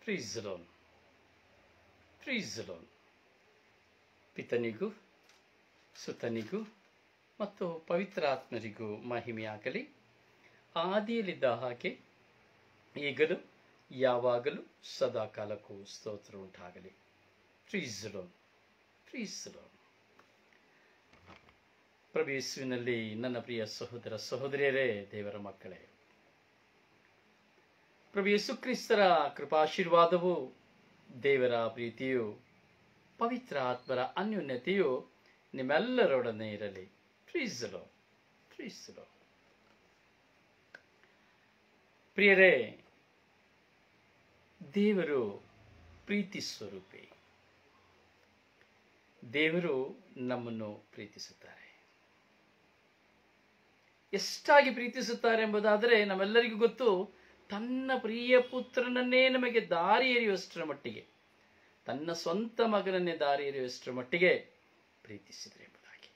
ಪ್ರೀಸಲೋನ್ ಪ್ರೀಸಲೋನ್ ಪಿತನಿಗೂ ಸುತನಿಗೂ ಮತ್ತು ಪವಿತ್ರ ಆತ್ಮರಿಗೂ ಮಹಿಮೆಯಾಗಲಿ ಆದಿಯಲ್ಲಿದ್ದ ಹಾಗೆ ಈಗಲೂ ಯಾವಾಗಲೂ ಸದಾಕಾಲಕ್ಕೂ ಸ್ತೋತ್ರ ಉಂಟಾಗಲಿ ಪ್ರೀಸಲೋನ್ ಪ್ರೀಸಲೋನ್ ಪ್ರಭೇಸುವಿನಲ್ಲಿ ನನ್ನ ಪ್ರಿಯ ಸಹೋದರ ಸಹೋದರಿಯರೇ ದೇವರ ಮಕ್ಕಳೇ ಪ್ರಭು ಯೇಸು ಕ್ರಿಸ್ತರ ಕೃಪಾಶೀರ್ವಾದವು ದೇವರ ಪ್ರೀತಿಯು ಪವಿತ್ರ ಆತ್ಮರ ಅನ್ಯೋನ್ಯತೆಯು ನಿಮ್ಮೆಲ್ಲರೊಡನೆ ಇರಲಿ ಪ್ರೀಸಲೋ ಪ್ರೀಸಲೋ ಪ್ರಿಯರೇ ದೇವರು ಪ್ರೀತಿ ಸ್ವರೂಪಿ ದೇವರು ನಮ್ಮನ್ನು ಪ್ರೀತಿಸುತ್ತಾರೆ ಎಷ್ಟಾಗಿ ಪ್ರೀತಿಸುತ್ತಾರೆ ಎಂಬುದಾದರೆ ನಮ್ಮೆಲ್ಲರಿಗೂ ಗೊತ್ತು ತನ್ನ ಪ್ರಿಯ ಪುತ್ರನನ್ನೇ ನಮಗೆ ದಾರಿ ಎರೆಯುವಷ್ಟರ ಮಟ್ಟಿಗೆ ತನ್ನ ಸ್ವಂತ ಮಗನನ್ನೇ ದಾರಿ ಎರೆಯುವಷ್ಟರ ಮಟ್ಟಿಗೆ ಪ್ರೀತಿಸಿದರೆ ಎಂಬುದಾಗಿ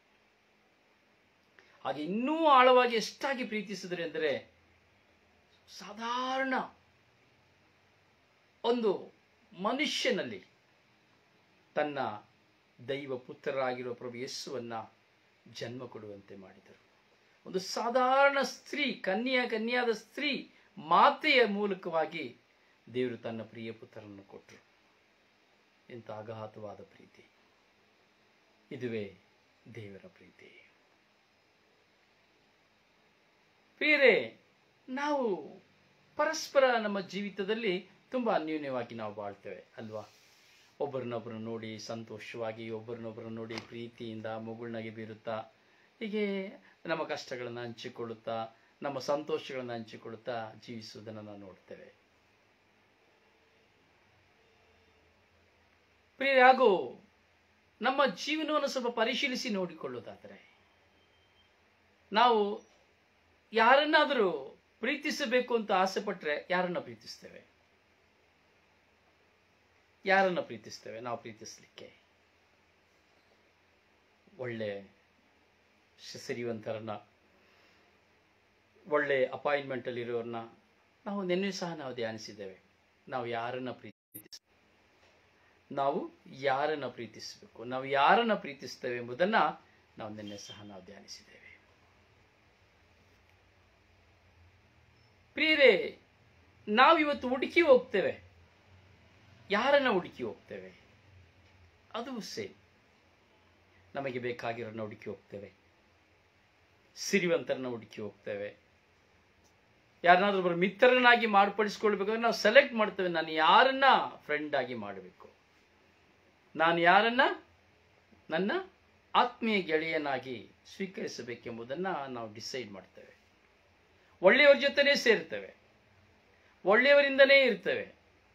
ಹಾಗೆ ಇನ್ನೂ ಆಳವಾಗಿ ಎಷ್ಟಾಗಿ ಪ್ರೀತಿಸಿದರೆ ಅಂದರೆ ಸಾಧಾರಣ ಒಂದು ಮನುಷ್ಯನಲ್ಲಿ ತನ್ನ ದೈವ ಪುತ್ರರಾಗಿರುವ ಪ್ರಭು ಯೇಸುವನ್ನ ಜನ್ಮ ಕೊಡುವಂತೆ ಮಾಡಿದರು ಒಂದು ಸಾಧಾರಣ ಸ್ತ್ರೀ ಕನ್ಯಾ ಕನ್ಯಾದ ಸ್ತ್ರೀ ಮಾತೆಯ ಮೂಲಕವಾಗಿ ದೇವರು ತನ್ನ ಪ್ರಿಯ ಪುತ್ರರನ್ನು ಕೊಟ್ಟರು ಇಂಥ ಅಗಾಧವಾದ ಪ್ರೀತಿ ಇದುವೇ ದೇವರ ಪ್ರೀತಿ ಪ್ರಿಯರೇ ನಾವು ಪರಸ್ಪರ ನಮ್ಮ ಜೀವಿತದಲ್ಲಿ ತುಂಬ ಅನ್ಯೂನ್ಯವಾಗಿ ನಾವು ಬಾಳ್ತೇವೆ ಅಲ್ವಾ ಒಬ್ಬರನ್ನೊಬ್ಬರು ನೋಡಿ ಸಂತೋಷವಾಗಿ ಒಬ್ಬರನ್ನೊಬ್ಬರು ನೋಡಿ ಪ್ರೀತಿಯಿಂದ ಮುಗುಳ್ನಗೆ ಬೀರುತ್ತಾ ಹೀಗೆ ನಮ್ಮ ಕಷ್ಟಗಳನ್ನು ಹಂಚಿಕೊಳ್ಳುತ್ತಾ ನಮ್ಮ ಸಂತೋಷಗಳನ್ನು ಹಂಚಿಕೊಳ್ಳುತ್ತಾ ಜೀವಿಸುವುದನ್ನು ನಾವು ನೋಡ್ತೇವೆ ಪ್ರಿಯ ಹಾಗೂ ನಮ್ಮ ಜೀವನವನ್ನು ಸ್ವಲ್ಪ ಪರಿಶೀಲಿಸಿ ನೋಡಿಕೊಳ್ಳುವುದಾದರೆ ನಾವು ಯಾರನ್ನಾದರೂ ಪ್ರೀತಿಸಬೇಕು ಅಂತ ಆಸೆ ಪಟ್ಟರೆ ಯಾರನ್ನ ಪ್ರೀತಿಸ್ತೇವೆ ಯಾರನ್ನ ಪ್ರೀತಿಸ್ತೇವೆ ನಾವು ಪ್ರೀತಿಸ್ಲಿಕ್ಕೆ ಒಳ್ಳೆ ಸಿರಿವಂತರನ್ನ ಒಳ್ಳೆ ಅಪಾಯಿಂಟ್ಮೆಂಟ್ ಅಲ್ಲಿ ಇರೋರನ್ನ ನಾವು ನಿನ್ನೆ ಸಹ ನಾವು ಧ್ಯಾನಿಸಿದ್ದೇವೆ ನಾವು ಯಾರನ್ನ ಪ್ರೀತಿಸ ನಾವು ಯಾರನ್ನ ಪ್ರೀತಿಸಬೇಕು ನಾವು ಯಾರನ್ನ ಪ್ರೀತಿಸ್ತೇವೆ ಎಂಬುದನ್ನ ನಾವು ನಿನ್ನೆ ಸಹ ನಾವು ಧ್ಯಾನಿಸಿದ್ದೇವೆ ಪ್ರಿಯರೇ ನಾವಿವತ್ತು ಹುಡುಕಿ ಹೋಗ್ತೇವೆ ಯಾರನ್ನ ಹುಡುಕಿ ಹೋಗ್ತೇವೆ ಅದು ಸೇಮ್ ನಮಗೆ ಬೇಕಾಗಿರೋನ್ನ ಹುಡುಕಿ ಹೋಗ್ತೇವೆ ಸಿರಿವಂತರನ್ನ ಹುಡುಕಿ ಹೋಗ್ತೇವೆ ಯಾರನ್ನಾದ್ರೂ ಒಬ್ಬರು ಮಿತ್ರರನ್ನಾಗಿ ಮಾರ್ಪಡಿಸ್ಕೊಳ್ಬೇಕಾದ್ರೆ ನಾವು ಸೆಲೆಕ್ಟ್ ಮಾಡ್ತೇವೆ ನಾನು ಯಾರನ್ನ ಫ್ರೆಂಡ್ ಆಗಿ ಮಾಡಬೇಕು ನಾನು ಯಾರನ್ನ ನನ್ನ ಆತ್ಮೀಯ ಗೆಳೆಯನಾಗಿ ಸ್ವೀಕರಿಸಬೇಕೆಂಬುದನ್ನು ನಾವು ಡಿಸೈಡ್ ಮಾಡ್ತೇವೆ ಒಳ್ಳೆಯವರ ಜೊತೆನೇ ಸೇರ್ತೇವೆ ಒಳ್ಳೆಯವರಿಂದನೇ ಇರ್ತೇವೆ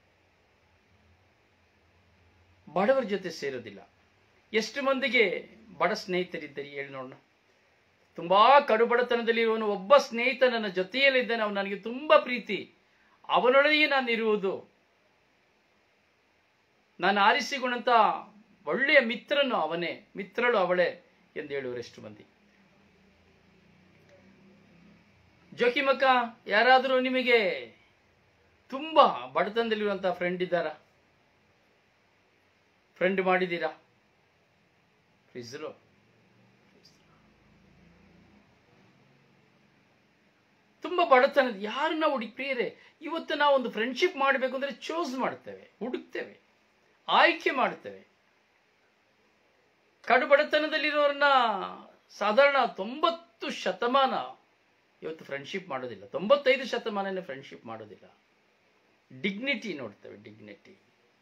ಬಡವರ ಜೊತೆ ಸೇರೋದಿಲ್ಲ ಎಷ್ಟು ಮಂದಿಗೆ ಬಡ ಸ್ನೇಹಿತರಿದ್ದೀರಿ ಹೇಳಿ ನೋಡೋಣ ತುಂಬಾ ಕಡುಬಡತನದಲ್ಲಿರುವನು ಒಬ್ಬ ಸ್ನೇಹಿತ ನನ್ನ ಜೊತೆಯಲ್ಲಿದ್ದಾನೆ ಅವನು ನನಗೆ ತುಂಬಾ ಪ್ರೀತಿ ಅವನೊಳಗೆ ನಾನು ಇರುವುದು ನಾನು ಆರಿಸಿಕೊಂಡಂತ ಒಳ್ಳೆಯ ಮಿತ್ರನು ಅವನೇ ಮಿತ್ರಳು ಅವಳೇ ಎಂದು ಹೇಳುವರು ಎಷ್ಟು ಮಂದಿ ಜೋಕಿಮಕ್ಕ ಯಾರಾದರೂ ನಿಮಗೆ ತುಂಬಾ ಬಡತನದಲ್ಲಿರುವಂತಹ ಫ್ರೆಂಡ್ ಇದ್ದಾರಾ ಫ್ರೆಂಡ್ ಮಾಡಿದ್ದೀರಾ ಪ್ಲೀಸರು ತುಂಬಾ ಬಡತನದ ಯಾರನ್ನ ಹುಡುಕಿ ಪ್ರಿಯರೇ ಇವತ್ತು ನಾವು ಒಂದು ಫ್ರೆಂಡ್ಶಿಪ್ ಮಾಡಬೇಕು ಅಂದ್ರೆ ಚೂಸ್ ಮಾಡ್ತೇವೆ ಹುಡುಕ್ತೇವೆ ಆಯ್ಕೆ ಮಾಡ್ತೇವೆ ಕಡು ಬಡತನದಲ್ಲಿರೋರನ್ನ ಸಾಧಾರಣ ತೊಂಬತ್ತು ಶತಮಾನ ಇವತ್ತು ಫ್ರೆಂಡ್ಶಿಪ್ ಮಾಡೋದಿಲ್ಲ ತೊಂಬತ್ತೈದು ಶತಮಾನನೇ ಫ್ರೆಂಡ್ಶಿಪ್ ಮಾಡೋದಿಲ್ಲ ಡಿಗ್ನಿಟಿ ನೋಡ್ತೇವೆ ಡಿಗ್ನಿಟಿ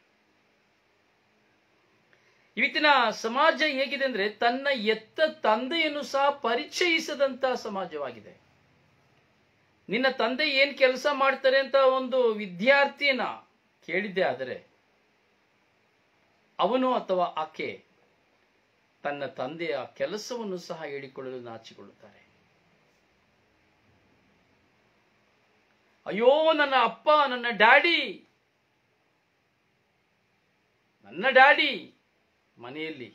ಇವತ್ತಿನ ಸಮಾಜ ಹೇಗಿದೆ ಅಂದ್ರೆ ತನ್ನ ಎತ್ತ ತಂದೆಯನ್ನು ಸಹ ಪರಿಚಯಿಸದಂತ ಸಮಾಜವಾಗಿದೆ ನಿನ್ನ ತಂದೆ ಏನ್ ಕೆಲಸ ಮಾಡ್ತಾರೆ ಅಂತ ಒಂದು ವಿದ್ಯಾರ್ಥಿಯನ್ನ ಕೇಳಿದ್ದೆ ಆದರೆ ಅವನು ಅಥವಾ ಆಕೆ ತನ್ನ ತಂದೆಯ ಕೆಲಸವನ್ನು ಸಹ ಹೇಳಿಕೊಳ್ಳಲು ನಾಚಿಕೊಳ್ಳುತ್ತಾರೆ ಅಯ್ಯೋ ನನ್ನ ಅಪ್ಪ ನನ್ನ ಡ್ಯಾಡಿ ನನ್ನ ಡ್ಯಾಡಿ ಮನೆಯಲ್ಲಿ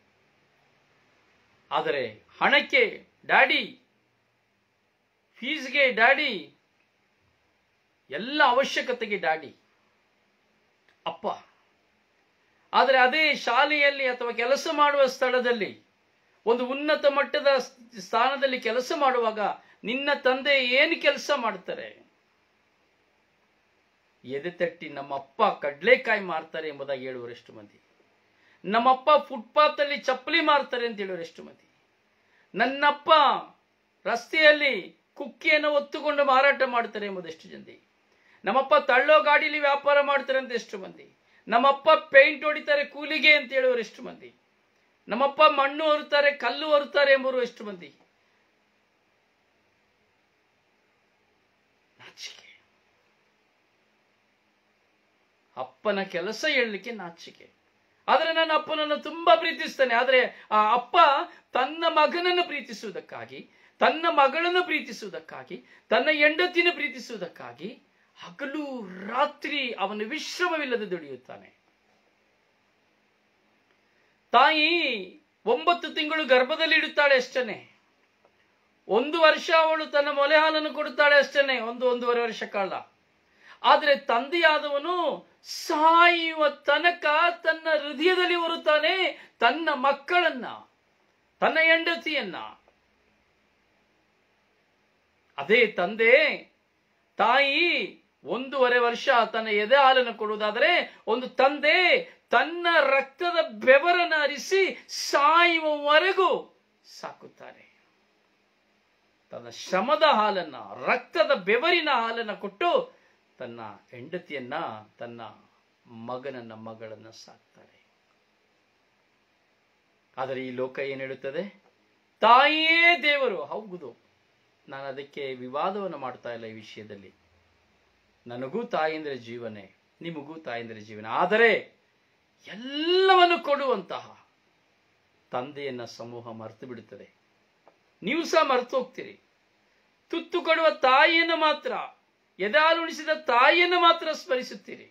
ಆದರೆ ಹಣಕ್ಕೆ ಡ್ಯಾಡಿ ಫೀಸ್ಗೆ ಡ್ಯಾಡಿ ಎಲ್ಲ ಅವಶ್ಯಕತೆಗೆ ಡ್ಯಾಡಿ ಅಪ್ಪ ಆದರೆ ಅದೇ ಶಾಲೆಯಲ್ಲಿ ಅಥವಾ ಕೆಲಸ ಮಾಡುವ ಸ್ಥಳದಲ್ಲಿ ಒಂದು ಉನ್ನತ ಮಟ್ಟದ ಸ್ಥಾನದಲ್ಲಿ ಕೆಲಸ ಮಾಡುವಾಗ ನಿನ್ನ ತಂದೆ ಏನು ಕೆಲಸ ಮಾಡ್ತಾರೆ ಎದೆ ತಟ್ಟಿ ನಮ್ಮಪ್ಪ ಕಡ್ಲೆಕಾಯಿ ಮಾರ್ತಾರೆ ಎಂಬುದಾಗಿ ಹೇಳುವರೆಷ್ಟು ಮಂದಿ ನಮ್ಮಪ್ಪ ಫುಟ್ಪಾತ್ ಅಲ್ಲಿ ಚಪ್ಪಲಿ ಮಾರ್ತಾರೆ ಅಂತ ಹೇಳುವರೆಷ್ಟು ಮಂದಿ ನನ್ನಪ್ಪ ರಸ್ತೆಯಲ್ಲಿ ಕುಕ್ಕಿಯನ್ನು ಒತ್ತುಕೊಂಡು ಮಾರಾಟ ಮಾಡ್ತಾರೆ ಎಂಬುದೆಷ್ಟು ಮಂದಿ ನಮ್ಮಪ್ಪ ತಳ್ಳೋ ಗಾಡಿಲಿ ವ್ಯಾಪಾರ ಮಾಡ್ತಾರೆ ಅಂತ ಎಷ್ಟು ಮಂದಿ ನಮ್ಮಪ್ಪ ಪೇಂಟ್ ಹೊಡಿತಾರೆ ಕೂಲಿಗೆ ಅಂತ ಹೇಳುವರು ಎಷ್ಟು ಮಂದಿ ನಮ್ಮಪ್ಪ ಮಣ್ಣು ಹೊರುತ್ತಾರೆ ಕಲ್ಲು ಹೊರುತ್ತಾರೆ ಎಂಬುವರು ಎಷ್ಟು ಮಂದಿ ನಾಚಿಕೆ ಅಪ್ಪನ ಕೆಲಸ ಹೇಳಲಿಕ್ಕೆ ನಾಚಿಕೆ ಆದ್ರೆ ನನ್ನ ಅಪ್ಪನನ್ನು ತುಂಬಾ ಪ್ರೀತಿಸ್ತಾನೆ ಆದ್ರೆ ಆ ಅಪ್ಪ ತನ್ನ ಮಗನನ್ನು ಪ್ರೀತಿಸುವುದಕ್ಕಾಗಿ ತನ್ನ ಮಗಳನ್ನು ಪ್ರೀತಿಸುವುದಕ್ಕಾಗಿ ತನ್ನ ಹೆಂಡತಿನ ಪ್ರೀತಿಸುವುದಕ್ಕಾಗಿ ಹಗಲು ರಾತ್ರಿ ಅವನು ವಿಶ್ರಮವಿಲ್ಲದೆ ದುಡಿಯುತ್ತಾನೆ ತಾಯಿ ಒಂಬತ್ತು ತಿಂಗಳು ಗರ್ಭದಲ್ಲಿ ಇಡುತ್ತಾಳೆ ಅಷ್ಟನೇ ಒಂದು ವರ್ಷ ಅವಳು ತನ್ನ ಮೊಲೆ ಹಾಲನ್ನು ಕೊಡುತ್ತಾಳೆ ಅಷ್ಟನೇ ಒಂದು ಒಂದೂವರೆ ವರ್ಷ ಕಾಲ ಆದರೆ ತಂದೆಯಾದವನು ಸಾಯುವ ತನಕ ತನ್ನ ಹೃದಯದಲ್ಲಿ ಹೊರುತ್ತಾನೆ ತನ್ನ ಮಕ್ಕಳನ್ನ ತನ್ನ ಹೆಂಡತಿಯನ್ನ ಅದೇ ತಂದೆ ತಾಯಿ ಒಂದೂವರೆ ವರ್ಷ ತನ್ನ ಎದೆ ಹಾಲನ್ನು ಕೊಡುವುದಾದರೆ ಒಂದು ತಂದೆ ತನ್ನ ರಕ್ತದ ಬೆವರನ್ನು ಹರಿಸಿ ಸಾಯುವವರೆಗೂ ಸಾಕುತ್ತಾರೆ ತನ್ನ ಶ್ರಮದ ಹಾಲನ್ನ ರಕ್ತದ ಬೆವರಿನ ಹಾಲನ್ನ ಕೊಟ್ಟು ತನ್ನ ಹೆಂಡತಿಯನ್ನ ತನ್ನ ಮಗನನ್ನ ಮಗಳನ್ನ ಸಾಕ್ತಾರೆ ಆದರೆ ಈ ಲೋಕ ಏನ್ ಹೇಳುತ್ತದೆ ತಾಯಿಯೇ ದೇವರು ಹೌದು ನಾನು ಅದಕ್ಕೆ ವಿವಾದವನ್ನು ಮಾಡ್ತಾ ಇಲ್ಲ ಈ ವಿಷಯದಲ್ಲಿ ನನಗೂ ತಾಯಿಂದ್ರೆ ಜೀವನೇ ನಿಮಗೂ ತಾಯಿಂದ್ರೆ ಜೀವನ ಆದರೆ ಎಲ್ಲವನ್ನು ಕೊಡುವಂತಹ ತಂದೆಯನ್ನ ಸಮೂಹ ಮರೆತು ಬಿಡುತ್ತದೆ ನೀವು ಸಹ ಮರೆತು ಹೋಗ್ತೀರಿ ತುತ್ತು ಕೊಡುವ ತಾಯಿಯನ್ನು ಮಾತ್ರ ಎದಾಲುಣಿಸಿದ ತಾಯಿಯನ್ನು ಮಾತ್ರ ಸ್ಮರಿಸುತ್ತೀರಿ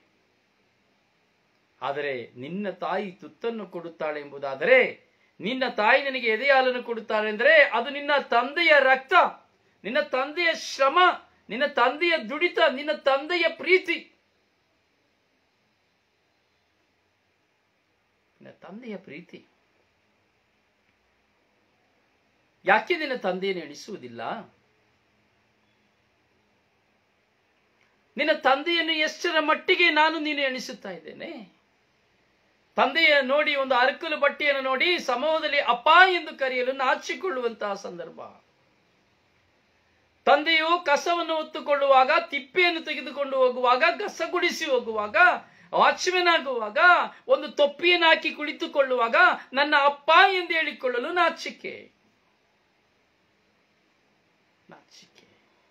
ಆದರೆ ನಿನ್ನ ತಾಯಿ ತುತ್ತನ್ನು ಕೊಡುತ್ತಾಳೆ ಎಂಬುದಾದರೆ ನಿನ್ನ ತಾಯಿ ನಿನಗೆ ಎದೆ ಹಾಲನ್ನು ಕೊಡುತ್ತಾಳೆ ಅಂದರೆ ಅದು ನಿನ್ನ ತಂದೆಯ ರಕ್ತ ನಿನ್ನ ತಂದೆಯ ಶ್ರಮ ನಿನ್ನ ತಂದೆಯ ದುಡಿತ ನಿನ್ನ ತಂದೆಯ ಪ್ರೀತಿ ನಿನ್ನ ತಂದೆಯ ಪ್ರೀತಿ ಯಾಕೆ ನಿನ್ನ ತಂದೆಯನ್ನು ಎಣಿಸುವುದಿಲ್ಲ ನಿನ್ನ ತಂದೆಯನ್ನು ಎಷ್ಟರ ಮಟ್ಟಿಗೆ ನಾನು ನೀನು ಎಣಿಸುತ್ತಾ ಇದ್ದೇನೆ ತಂದೆಯ ನೋಡಿ ಒಂದು ಅರಕಲು ಬಟ್ಟೆಯನ್ನು ನೋಡಿ ಸಮೂಹದಲ್ಲಿ ಅಪ್ಪ ಎಂದು ಕರೆಯಲು ನಾಚಿಕೊಳ್ಳುವಂತಹ ಸಂದರ್ಭ ತಂದೆಯು ಕಸವನ್ನು ಹೊತ್ತುಕೊಳ್ಳುವಾಗ ತಿಪ್ಪೆಯನ್ನು ತೆಗೆದುಕೊಂಡು ಹೋಗುವಾಗ ಕಸ ಗುಡಿಸಿ ಹೋಗುವಾಗ ವಾಚ್ಮೆನ್ ಆಗುವಾಗ ಒಂದು ತೊಪ್ಪಿಯನ್ನು ಹಾಕಿ ಕುಳಿತುಕೊಳ್ಳುವಾಗ ನನ್ನ ಅಪ್ಪ ಎಂದು ಹೇಳಿಕೊಳ್ಳಲು ನಾಚಿಕೆ ನಾಚಿಕೆ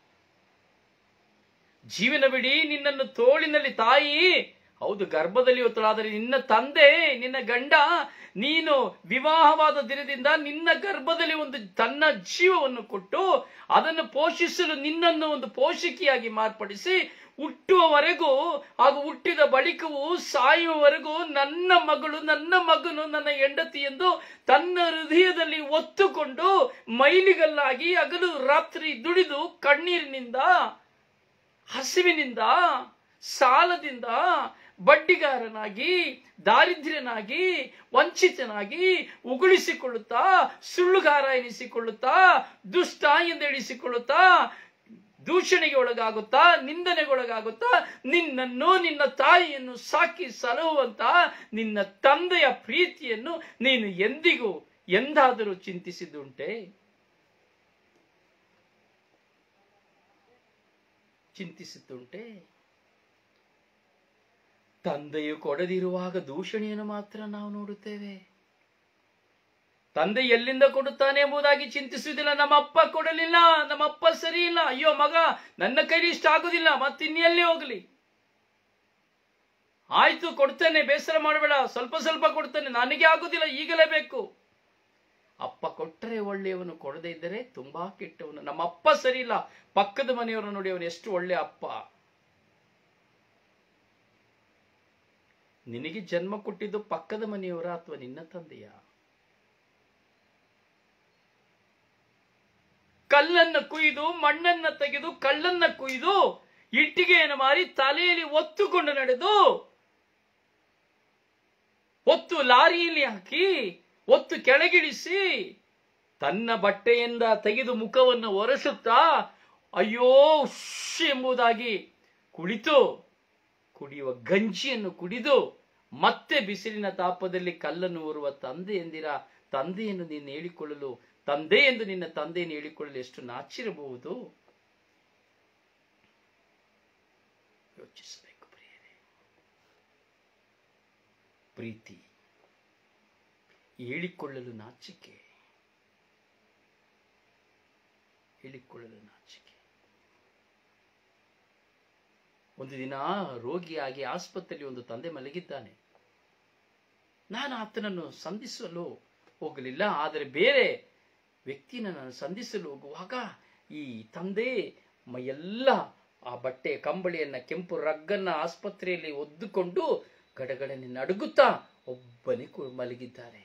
ಜೀವನವಿಡೀ ನಿನ್ನನ್ನು ತೋಳಿನಲ್ಲಿ ತಾಯಿ ಹೌದು ಗರ್ಭದಲ್ಲಿ ಹೊತ್ತಳಾದರೆ ನಿನ್ನ ತಂದೆ ನಿನ್ನ ಗಂಡ ನೀನು ವಿವಾಹವಾದ ದಿನದಿಂದ ನಿನ್ನ ಗರ್ಭದಲ್ಲಿ ಒಂದು ತನ್ನ ಜೀವವನ್ನು ಕೊಟ್ಟು ಅದನ್ನು ಪೋಷಿಸಲು ನಿನ್ನನ್ನು ಒಂದು ಪೋಷಕಿಯಾಗಿ ಮಾರ್ಪಡಿಸಿ ಹುಟ್ಟುವವರೆಗೂ ಹಾಗೂ ಹುಟ್ಟಿದ ಬಳಿಕವೂ ಸಾಯುವವರೆಗೂ ನನ್ನ ಮಗಳು ನನ್ನ ಮಗನು ನನ್ನ ಹೆಂಡತಿ ಎಂದು ತನ್ನ ಹೃದಯದಲ್ಲಿ ಒತ್ತುಕೊಂಡು ಮೈಲಿಗಲ್ಲಾಗಿ ಹಗಲು ರಾತ್ರಿ ದುಡಿದು ಕಣ್ಣೀರಿನಿಂದ ಹಸಿವಿನಿಂದ ಸಾಲದಿಂದ ಬಡ್ಡಿಗಾರನಾಗಿ ದಾರಿದ್ರ್ಯನಾಗಿ ವಂಚಿತನಾಗಿ ಉಗುಳಿಸಿಕೊಳ್ಳುತ್ತಾ ಸುಳ್ಳುಗಾರ ಎನಿಸಿಕೊಳ್ಳುತ್ತಾ ದುಷ್ಟ ಎಂದೆಣಿಸಿಕೊಳ್ಳುತ್ತಾ ದೂಷಣೆಗೆ ಒಳಗಾಗುತ್ತಾ ನಿಂದನೆಗೊಳಗಾಗುತ್ತಾ ನಿನ್ನನ್ನು ನಿನ್ನ ತಾಯಿಯನ್ನು ಸಾಕಿ ಸಲಹುವಂತ ನಿನ್ನ ತಂದೆಯ ಪ್ರೀತಿಯನ್ನು ನೀನು ಎಂದಿಗೂ ಎಂದಾದರೂ ಚಿಂತಿಸಿದ್ದುಂಟೆ ಚಿಂತಿಸಿದ್ದುಂಟೆ ತಂದೆಯು ಕೊಡದಿರುವಾಗ ದೂಷಣೆಯನ್ನು ಮಾತ್ರ ನಾವು ನೋಡುತ್ತೇವೆ ತಂದೆ ಎಲ್ಲಿಂದ ಕೊಡುತ್ತಾನೆ ಎಂಬುದಾಗಿ ಚಿಂತಿಸುವುದಿಲ್ಲ ನಮ್ಮಪ್ಪ ಕೊಡಲಿಲ್ಲ ನಮ್ಮಪ್ಪ ಸರಿ ಇಲ್ಲ ಅಯ್ಯೋ ಮಗ ನನ್ನ ಕೈಲಿ ಇಷ್ಟ ಆಗುದಿಲ್ಲ ಮತ್ತಿನ್ನೆಲ್ಲಿ ಹೋಗಲಿ ಆಯ್ತು ಕೊಡ್ತೇನೆ ಬೇಸರ ಮಾಡಬೇಡ ಸ್ವಲ್ಪ ಸ್ವಲ್ಪ ಕೊಡ್ತೇನೆ ನನಗೆ ಆಗುದಿಲ್ಲ ಈಗಲೇ ಬೇಕು ಅಪ್ಪ ಕೊಟ್ಟರೆ ಒಳ್ಳೆಯವನು ಕೊಡದೇ ಇದ್ದರೆ ತುಂಬಾ ಕೆಟ್ಟವನು ನಮ್ಮ ಅಪ್ಪ ಸರಿ ಇಲ್ಲ ಪಕ್ಕದ ಮನೆಯವರ ನೋಡಿ ಅವನು ಎಷ್ಟು ಒಳ್ಳೆ ಅಪ್ಪ ನಿನಗೆ ಜನ್ಮ ಕೊಟ್ಟಿದ್ದು ಪಕ್ಕದ ಮನೆಯವರ ಅಥವಾ ನಿನ್ನ ತಂದೆಯ ಕಲ್ಲನ್ನ ಕುಯ್ದು ಮಣ್ಣನ್ನ ತೆಗೆದು ಕಳ್ಳನ್ನ ಕುಯ್ದು ಇಟ್ಟಿಗೆಯನ್ನು ಮಾರಿ ತಲೆಯಲ್ಲಿ ಒತ್ತುಕೊಂಡು ನಡೆದು ಹೊತ್ತು ಲಾರಿಯಲ್ಲಿ ಹಾಕಿ ಹೊತ್ತು ಕೆಳಗಿಳಿಸಿ ತನ್ನ ಬಟ್ಟೆಯಿಂದ ತೆಗೆದು ಮುಖವನ್ನು ಒರೆಸುತ್ತಾ ಅಯ್ಯೋ ಉಶ್ ಎಂಬುದಾಗಿ ಕುಳಿತು ಕುಡಿಯುವ ಗಂಜಿಯನ್ನು ಕುಡಿದು ಮತ್ತೆ ಬಿಸಿಲಿನ ತಾಪದಲ್ಲಿ ಕಲ್ಲನ್ನು ಊರುವ ತಂದೆ ಎಂದಿರ ತಂದೆಯನ್ನು ನೀನು ಹೇಳಿಕೊಳ್ಳಲು ತಂದೆ ಎಂದು ನಿನ್ನ ತಂದೆಯನ್ನು ಹೇಳಿಕೊಳ್ಳಲು ಎಷ್ಟು ನಾಚಿರಬಹುದು ಯೋಚಿಸಬೇಕು ಪ್ರಿಯರೇ ಪ್ರೀತಿ ಹೇಳಿಕೊಳ್ಳಲು ನಾಚಿಕೆ ಹೇಳಿಕೊಳ್ಳಲು ನಾಚಿಕೆ ಒಂದು ದಿನ ರೋಗಿಯಾಗಿ ಆಸ್ಪತ್ರೆಯಲ್ಲಿ ಒಂದು ತಂದೆ ಮಲಗಿದ್ದಾನೆ ನಾನು ಆತನನ್ನು ಸಂಧಿಸಲು ಹೋಗಲಿಲ್ಲ ಆದರೆ ಬೇರೆ ವ್ಯಕ್ತಿನ ನಾನು ಸಂಧಿಸಲು ಹೋಗುವಾಗ ಈ ತಂದೆ ಮೈಯೆಲ್ಲ ಆ ಬಟ್ಟೆ ಕಂಬಳಿಯನ್ನ ಕೆಂಪು ರಗ್ಗನ್ನ ಆಸ್ಪತ್ರೆಯಲ್ಲಿ ಒದ್ದುಕೊಂಡು ಗಡಗಡನೆ ನಡುಗುತ್ತಾ ಒಬ್ಬನೇ ಕು- ಮಲಗಿದ್ದಾರೆ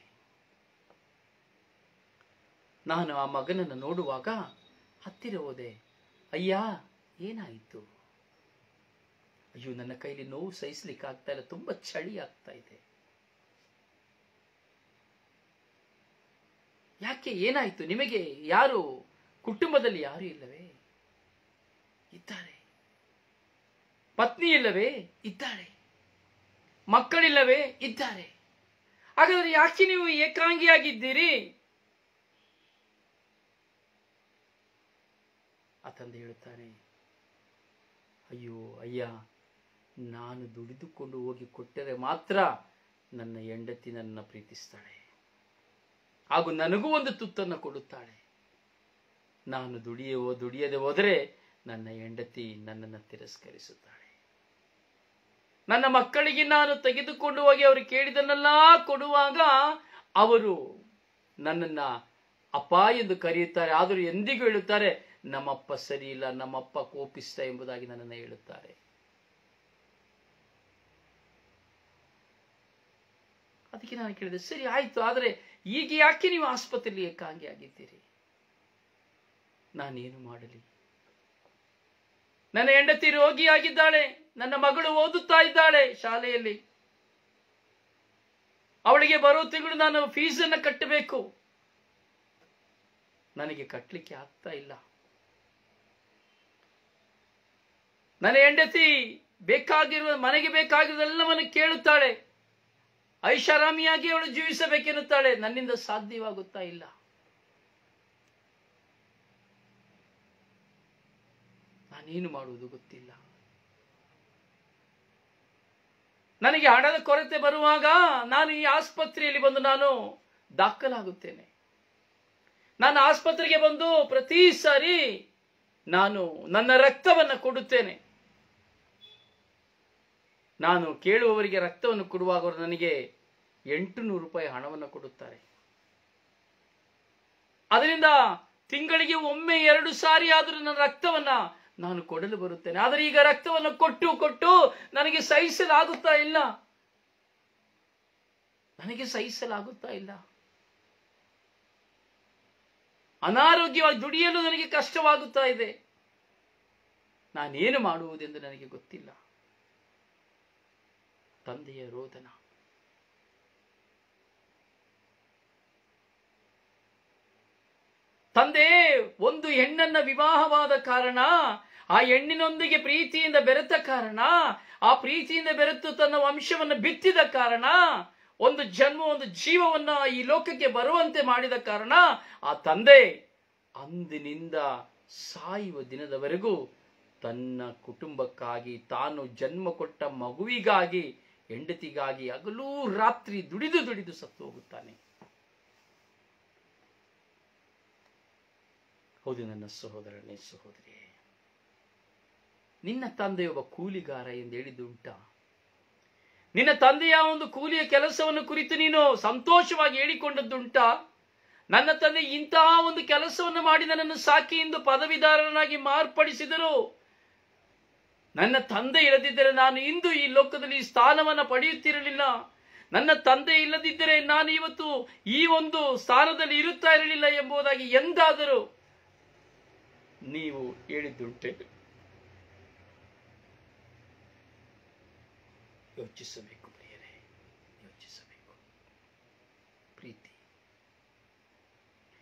ನಾನು ಆ ಮಗನನ್ನು ನೋಡುವಾಗ ಹತ್ತಿರ ಹೋದೆ ಅಯ್ಯ ಏನಾಯಿತು ಅಯ್ಯೋ ನನ್ನ ಕೈಲಿ ನೋವು ಸಹಿಸ್ಲಿಕ್ಕೆ ಆಗ್ತಾ ಇಲ್ಲ ತುಂಬಾ ಚಳಿ ಆಗ್ತಾ ಇದೆ ಯಾಕೆ ಏನಾಯ್ತು ನಿಮಗೆ ಯಾರು ಕುಟುಂಬದಲ್ಲಿ ಯಾರು ಇಲ್ಲವೇ ಇದ್ದಾರೆ ಪತ್ನಿ ಇಲ್ಲವೇ ಇದ್ದಾರೆ ಮಕ್ಕಳಿಲ್ಲವೇ ಇದ್ದಾರೆ ಹಾಗಾದ್ರೆ ಯಾಕೆ ನೀವು ಏಕಾಂಗಿಯಾಗಿದ್ದೀರಿ ಆ ತಂದೆ ಹೇಳುತ್ತಾನೆ ಅಯ್ಯೋ ಅಯ್ಯ ನಾನು ದುಡಿದುಕೊಂಡು ಹೋಗಿ ಕೊಟ್ಟರೆ ಮಾತ್ರ ನನ್ನ ಹೆಂಡತಿ ನನ್ನ ಪ್ರೀತಿಸ್ತಾಳೆ ಹಾಗೂ ನನಗೂ ಒಂದು ತುತ್ತನ್ನು ಕೊಡುತ್ತಾಳೆ ನಾನು ದುಡಿಯೋ ದುಡಿಯದೆ ಹೋದರೆ ನನ್ನ ಹೆಂಡತಿ ನನ್ನನ್ನು ತಿರಸ್ಕರಿಸುತ್ತಾಳೆ ನನ್ನ ಮಕ್ಕಳಿಗೆ ನಾನು ತೆಗೆದುಕೊಂಡು ಹೋಗಿ ಅವರು ಕೇಳಿದನ್ನೆಲ್ಲ ಕೊಡುವಾಗ ಅವರು ನನ್ನನ್ನ ಅಪ್ಪ ಎಂದು ಕರೆಯುತ್ತಾರೆ ಆದರೂ ಎಂದಿಗೂ ಹೇಳುತ್ತಾರೆ ನಮ್ಮಪ್ಪ ಸರಿ ಇಲ್ಲ ನಮ್ಮಪ್ಪ ಕೋಪಿಸ್ತ ಎಂಬುದಾಗಿ ನನ್ನನ್ನು ಹೇಳುತ್ತಾರೆ ಅದಕ್ಕೆ ನಾನು ಕೇಳಿದೆ ಸರಿ ಆಯ್ತು ಆದರೆ ಈಗ ಯಾಕೆ ನೀವು ಆಸ್ಪತ್ರೆಯಲ್ಲಿ ಏಕಾಂಗಿ ಆಗಿದ್ದೀರಿ ನಾನೇನು ಮಾಡಲಿ ನನ್ನ ಹೆಂಡತಿ ರೋಗಿಯಾಗಿದ್ದಾಳೆ ನನ್ನ ಮಗಳು ಓದುತ್ತಾ ಇದ್ದಾಳೆ ಶಾಲೆಯಲ್ಲಿ ಅವಳಿಗೆ ಬರೋ ತಿಂಗಳು ನಾನು ಫೀಸನ್ನು ಕಟ್ಟಬೇಕು ನನಗೆ ಕಟ್ಟಲಿಕ್ಕೆ ಆಗ್ತಾ ಇಲ್ಲ ನನ್ನ ಹೆಂಡತಿ ಬೇಕಾಗಿರುವ ಮನೆಗೆ ಬೇಕಾಗಿರುವುದೆಲ್ಲವನ್ನು ಕೇಳುತ್ತಾಳೆ ಐಷಾರಾಮಿಯಾಗಿ ಅವಳು ಜೀವಿಸಬೇಕೆನ್ನುತ್ತಾಳೆ ನನ್ನಿಂದ ಸಾಧ್ಯವಾಗುತ್ತಾ ಇಲ್ಲ ನಾನೇನು ಮಾಡುವುದು ಗೊತ್ತಿಲ್ಲ ನನಗೆ ಹಣದ ಕೊರತೆ ಬರುವಾಗ ನಾನು ಈ ಆಸ್ಪತ್ರೆಯಲ್ಲಿ ಬಂದು ನಾನು ದಾಖಲಾಗುತ್ತೇನೆ ನಾನು ಆಸ್ಪತ್ರೆಗೆ ಬಂದು ಪ್ರತಿ ಸಾರಿ ನಾನು ನನ್ನ ರಕ್ತವನ್ನು ಕೊಡುತ್ತೇನೆ ನಾನು ಕೇಳುವವರಿಗೆ ರಕ್ತವನ್ನು ಕೊಡುವಾಗ ಅವರು ನನಗೆ ಎಂಟು ನೂರು ರೂಪಾಯಿ ಹಣವನ್ನು ಕೊಡುತ್ತಾರೆ ಅದರಿಂದ ತಿಂಗಳಿಗೆ ಒಮ್ಮೆ ಎರಡು ಸಾರಿ ಆದರೂ ನನ್ನ ರಕ್ತವನ್ನ ನಾನು ಕೊಡಲು ಬರುತ್ತೇನೆ ಆದರೆ ಈಗ ರಕ್ತವನ್ನು ಕೊಟ್ಟು ಕೊಟ್ಟು ನನಗೆ ಸಹಿಸಲಾಗುತ್ತಾ ಇಲ್ಲ ನನಗೆ ಸಹಿಸಲಾಗುತ್ತಾ ಇಲ್ಲ ಅನಾರೋಗ್ಯವಾಗಿ ದುಡಿಯಲು ನನಗೆ ಕಷ್ಟವಾಗುತ್ತಾ ಇದೆ ನಾನೇನು ಮಾಡುವುದೆಂದು ನನಗೆ ಗೊತ್ತಿಲ್ಲ ತಂದೆಯ ರೋದನ ತಂದೆ ಒಂದು ಹೆಣ್ಣನ್ನ ವಿವಾಹವಾದ ಕಾರಣ ಆ ಹೆಣ್ಣಿನೊಂದಿಗೆ ಪ್ರೀತಿಯಿಂದ ಬೆರೆತ ಕಾರಣ ಆ ಪ್ರೀತಿಯಿಂದ ಬೆರೆತು ತನ್ನ ವಂಶವನ್ನು ಬಿತ್ತಿದ ಕಾರಣ ಒಂದು ಜನ್ಮ ಒಂದು ಜೀವವನ್ನ ಈ ಲೋಕಕ್ಕೆ ಬರುವಂತೆ ಮಾಡಿದ ಕಾರಣ ಆ ತಂದೆ ಅಂದಿನಿಂದ ಸಾಯುವ ದಿನದವರೆಗೂ ತನ್ನ ಕುಟುಂಬಕ್ಕಾಗಿ ತಾನು ಜನ್ಮ ಕೊಟ್ಟ ಮಗುವಿಗಾಗಿ ಹೆಂಡತಿಗಾಗಿ ಹಗಲೂ ರಾತ್ರಿ ದುಡಿದು ದುಡಿದು ಸತ್ತು ಹೋಗುತ್ತಾನೆ ಹೌದು ನನ್ನ ಸಹೋದರನೇ ಸಹೋದರಿಯೇ ನಿನ್ನ ತಂದೆ ಒಬ್ಬ ಕೂಲಿಗಾರ ಎಂದು ಹೇಳಿದ್ದುಂಟಾ ನಿನ್ನ ತಂದೆಯ ಒಂದು ಕೂಲಿಯ ಕೆಲಸವನ್ನು ಕುರಿತು ನೀನು ಸಂತೋಷವಾಗಿ ಹೇಳಿಕೊಂಡದ್ದುಂಟಾ ನನ್ನ ತಂದೆ ಇಂತಹ ಒಂದು ಕೆಲಸವನ್ನು ಮಾಡಿ ನನ್ನನ್ನು ಸಾಕಿ ಎಂದು ಪದವಿದಾರನಾಗಿ ಮಾರ್ಪಡಿಸಿದರು ನನ್ನ ತಂದೆ ಇಲ್ಲದಿದ್ದರೆ ನಾನು ಇಂದು ಈ ಲೋಕದಲ್ಲಿ ಈ ಸ್ಥಾನವನ್ನು ಪಡೆಯುತ್ತಿರಲಿಲ್ಲ ನನ್ನ ತಂದೆ ಇಲ್ಲದಿದ್ದರೆ ನಾನು ಇವತ್ತು ಈ ಒಂದು ಸ್ಥಾನದಲ್ಲಿ ಇರುತ್ತಾ ಇರಲಿಲ್ಲ ಎಂಬುದಾಗಿ ಎಂದಾದರೂ ನೀವು ಹೇಳಿದ್ದುಂಟೆ ಯೋಚಿಸಬೇಕು ಪ್ರಿಯರೇ ಯೋಚಿಸಬೇಕು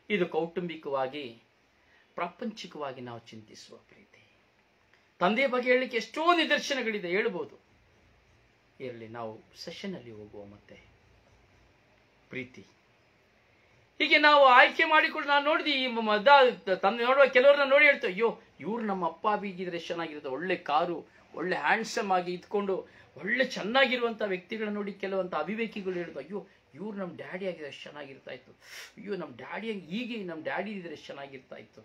ಇದು ಕೌಟುಂಬಿಕವಾಗಿ ಪ್ರಾಪಂಚಿಕವಾಗಿ ನಾವು ಚಿಂತಿಸುವ ಪ್ರೀತಿ ತಂದೆಯ ಬಗ್ಗೆ ಹೇಳಲಿಕ್ಕೆ ಎಷ್ಟೋ ನಿದರ್ಶನಗಳಿದೆ ಹೇಳ್ಬೋದು ಇರಲಿ ನಾವು ಸೆಷನ್ನಲ್ಲಿ ಹೋಗುವ ಮತ್ತೆ ಪ್ರೀತಿ ಹೀಗೆ ನಾವು ಆಯ್ಕೆ ಮಾಡಿಕೊಂಡು ನಾನು ನೋಡಿದಿ ಈ ಮದ ತಂದೆ ನೋಡುವ ಕೆಲವ್ರನ್ನ ನೋಡಿ ಹೇಳ್ತೇವೆ ಅಯ್ಯೋ ಇವ್ರು ನಮ್ಮ ಅಪ್ಪ ಬೀಗಿದ್ರೆ ಎಷ್ಟು ಚೆನ್ನಾಗಿರುತ್ತೆ ಒಳ್ಳೆ ಕಾರು ಒಳ್ಳೆ ಹ್ಯಾಂಡ್ಸಮ್ ಆಗಿ ಇದ್ಕೊಂಡು ಒಳ್ಳೆ ಚೆನ್ನಾಗಿರುವಂಥ ವ್ಯಕ್ತಿಗಳನ್ನ ನೋಡಿ ಕೆಲವಂತ ಅವಿವೇಕಿಗಳು ಹೇಳಿದ್ರು ಅಯ್ಯೋ ಇವ್ರು ನಮ್ಮ ಡ್ಯಾಡಿ ಆಗಿದ್ರೆ ಎಷ್ಟು ಚೆನ್ನಾಗಿರ್ತಾ ಇತ್ತು ಅಯ್ಯೋ ನಮ್ಮ ಡ್ಯಾಡಿ ಹೀಗೆ ನಮ್ಮ ಡ್ಯಾಡಿ ಇದ್ರೆ ಎಷ್ಟು ಚೆನ್ನಾಗಿರ್ತಾ ಇತ್ತು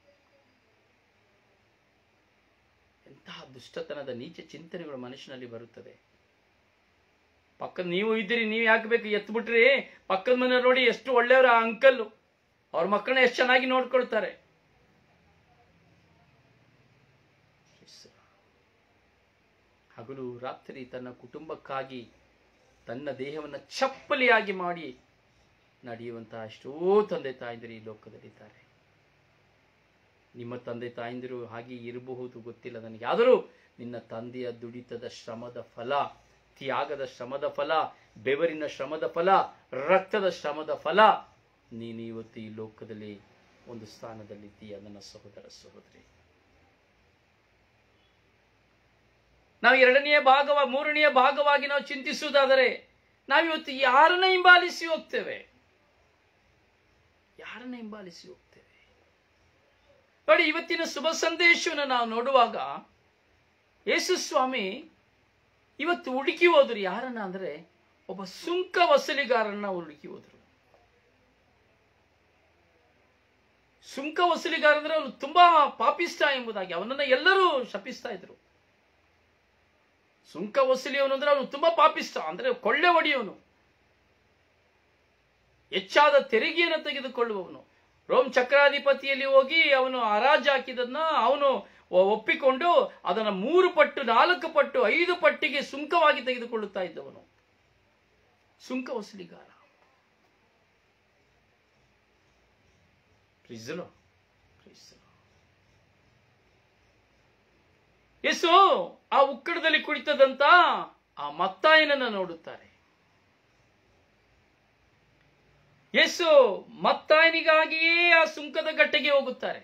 ಎಂತಹ ದುಷ್ಟತನದ ನೀಚ ಚಿಂತನೆಗಳು ಮನುಷ್ಯನಲ್ಲಿ ಬರುತ್ತದೆ ಪಕ್ಕದ ನೀವು ಇದ್ದೀರಿ ನೀವು ಯಾಕೆ ಬೇಕು ಎತ್ತು ಬಿಟ್ರಿ ಪಕ್ಕದ ಮನೆ ನೋಡಿ ಎಷ್ಟು ಒಳ್ಳೆಯವರು ಆ ಅಂಕಲ್ ಅವ್ರ ಮಕ್ಕಳನ್ನ ಎಷ್ಟು ಚೆನ್ನಾಗಿ ನೋಡ್ಕೊಳ್ತಾರೆ ಹಗಲು ರಾತ್ರಿ ತನ್ನ ಕುಟುಂಬಕ್ಕಾಗಿ ತನ್ನ ದೇಹವನ್ನು ಚಪ್ಪಲಿಯಾಗಿ ಮಾಡಿ ನಡೆಯುವಂತಹ ಎಷ್ಟೋ ತಂದೆ ತಾಯಂದಿರು ಈ ಲೋಕದಲ್ಲಿದ್ದಾರೆ ನಿಮ್ಮ ತಂದೆ ತಾಯಂದಿರು ಹಾಗೆ ಇರಬಹುದು ಗೊತ್ತಿಲ್ಲ ನನಗೆ ಆದರೂ ನಿನ್ನ ತಂದೆಯ ದುಡಿತದ ಶ್ರಮದ ಫಲ ತ್ಯಾಗದ ಶ್ರಮದ ಫಲ ಬೆವರಿನ ಶ್ರಮದ ಫಲ ರಕ್ತದ ಶ್ರಮದ ಫಲ ನೀನು ಇವತ್ತು ಈ ಲೋಕದಲ್ಲಿ ಒಂದು ಸ್ಥಾನದಲ್ಲಿದ್ದೀಯ ನನ್ನ ಸಹೋದರ ಸಹೋದರಿ ನಾವು ಎರಡನೆಯ ಭಾಗವ ಮೂರನೆಯ ಭಾಗವಾಗಿ ನಾವು ಚಿಂತಿಸುವುದಾದರೆ ನಾವಿವತ್ತು ಯಾರನ್ನ ಹಿಂಬಾಲಿಸಿ ಹೋಗ್ತೇವೆ ಯಾರನ್ನ ಹಿಂಬಾಲಿಸಿ ಹೋಗ್ತೇವೆ ನೋಡಿ ಇವತ್ತಿನ ಶುಭ ಸಂದೇಶವನ್ನು ನಾವು ನೋಡುವಾಗ ಯೇಸು ಸ್ವಾಮಿ ಇವತ್ತು ಹುಡುಕಿ ಹೋದ್ರು ಯಾರನ್ನ ಅಂದ್ರೆ ಒಬ್ಬ ಸುಂಕ ವಸೂಲಿಗಾರನ್ನ ಹುಡುಕಿ ಹೋದ್ರು ಸುಂಕ ವಸೂಲಿಗಾರ ಅಂದ್ರೆ ಅವನು ತುಂಬಾ ಪಾಪಿಷ್ಟ ಎಂಬುದಾಗಿ ಅವನನ್ನ ಎಲ್ಲರೂ ಶಪಿಸ್ತಾ ಇದ್ರು ಸುಂಕ ವಸೂಲಿಯವನು ಅಂದ್ರೆ ಅವನು ತುಂಬಾ ಪಾಪಿಷ್ಟ ಅಂದ್ರೆ ಕೊಳ್ಳೆ ಹೊಡೆಯವನು ಹೆಚ್ಚಾದ ತೆರಿಗೆಯನ್ನು ತೆಗೆದುಕೊಳ್ಳುವವನು ರೋಮ್ ಚಕ್ರಾಧಿಪತಿಯಲ್ಲಿ ಹೋಗಿ ಅವನು ಹರಾಜು ಹಾಕಿದನ್ನ ಅವನು ಒಪ್ಪಿಕೊಂಡು ಅದನ್ನು ಮೂರು ಪಟ್ಟು ನಾಲ್ಕು ಪಟ್ಟು ಐದು ಪಟ್ಟಿಗೆ ಸುಂಕವಾಗಿ ತೆಗೆದುಕೊಳ್ಳುತ್ತಾ ಇದ್ದವನು ಸುಂಕ ವಸೂಲಿಗಾರ ಪ್ರೀಸಲು ಪ್ರೀಸಲು ಯೇಸು ಆ ಉಕ್ಕಡದಲ್ಲಿ ಕುಳಿತದಂತ ಆ ಮತ್ತಾಯನನ್ನ ನೋಡುತ್ತಾರೆ ಯೇಸು ಮತ್ತಾಯನಿಗಾಗಿಯೇ ಆ ಸುಂಕದ ಗಟ್ಟೆಗೆ ಹೋಗುತ್ತಾರೆ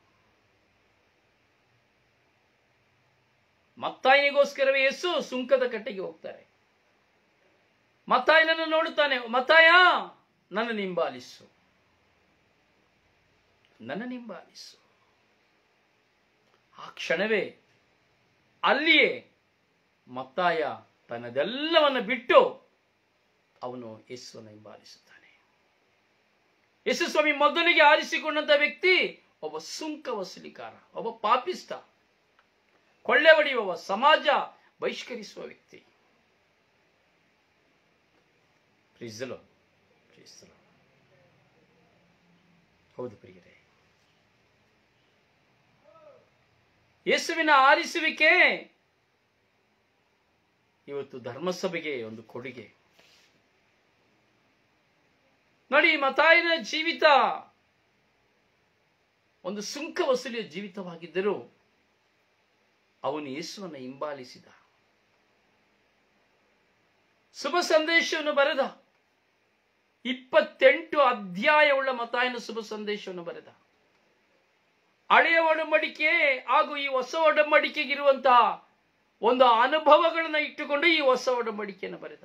ಮತ್ತಾಯನಿಗೋಸ್ಕರವೇ ಯೇಸು ಸುಂಕದ ಕಟ್ಟೆಗೆ ಹೋಗ್ತಾರೆ ಮತ್ತಾಯನನ್ನು ನೋಡುತ್ತಾನೆ ಮತ್ತಾಯ ನನ್ನ ನಿಂಬಾಲಿಸು ನನ್ನ ನಿಂಬಾಲಿಸು ಆ ಕ್ಷಣವೇ ಅಲ್ಲಿಯೇ ಮತ್ತಾಯ ತನ್ನದೆಲ್ಲವನ್ನು ಬಿಟ್ಟು ಅವನು ಯೇಸುವನ್ನು ಹಿಂಬಾಲಿಸುತ್ತಾನೆ ಯೇಸು ಸ್ವಾಮಿ ಮೊದಲಿಗೆ ಆರಿಸಿಕೊಂಡಂತ ವ್ಯಕ್ತಿ ಒಬ್ಬ ಸುಂಕ ವಸೂಲಿಕಾರ ಒಬ್ಬ ಪಾಪಿಸ್ತ ಕೊಳ್ಳೆ ಹೊಡೆಯುವ ಸಮಾಜ ಬಹಿಷ್ಕರಿಸುವ ವ್ಯಕ್ತಿ ಪ್ರೀಸಲು ಪ್ರೀಸಲು ಹೌದು ಪ್ರಿಯರೇ ಯೇಸುವಿನ ಆರಿಸುವಿಕೆ ಇವತ್ತು ಧರ್ಮಸಭೆಗೆ ಒಂದು ಕೊಡುಗೆ ನೋಡಿ ಮತಾಯಿನ ಜೀವಿತ ಒಂದು ಸುಂಕ ವಸೂಲಿಯ ಜೀವಿತವಾಗಿದ್ದರೂ ಅವನು ಯೇಸುವನ್ನು ಹಿಂಬಾಲಿಸಿದ ಶುಭ ಸಂದೇಶವನ್ನು ಬರೆದ ಇಪ್ಪತ್ತೆಂಟು ಅಧ್ಯಾಯವುಳ್ಳ ಮತಾಯನ ಶುಭ ಸಂದೇಶವನ್ನು ಬರೆದ ಹಳೆಯ ಒಡಂಬಡಿಕೆ ಹಾಗೂ ಈ ಹೊಸ ಒಡಂಬಡಿಕೆಗಿರುವಂತಹ ಒಂದು ಅನುಭವಗಳನ್ನ ಇಟ್ಟುಕೊಂಡು ಈ ಹೊಸ ಒಡಂಬಡಿಕೆಯನ್ನು ಬರೆದ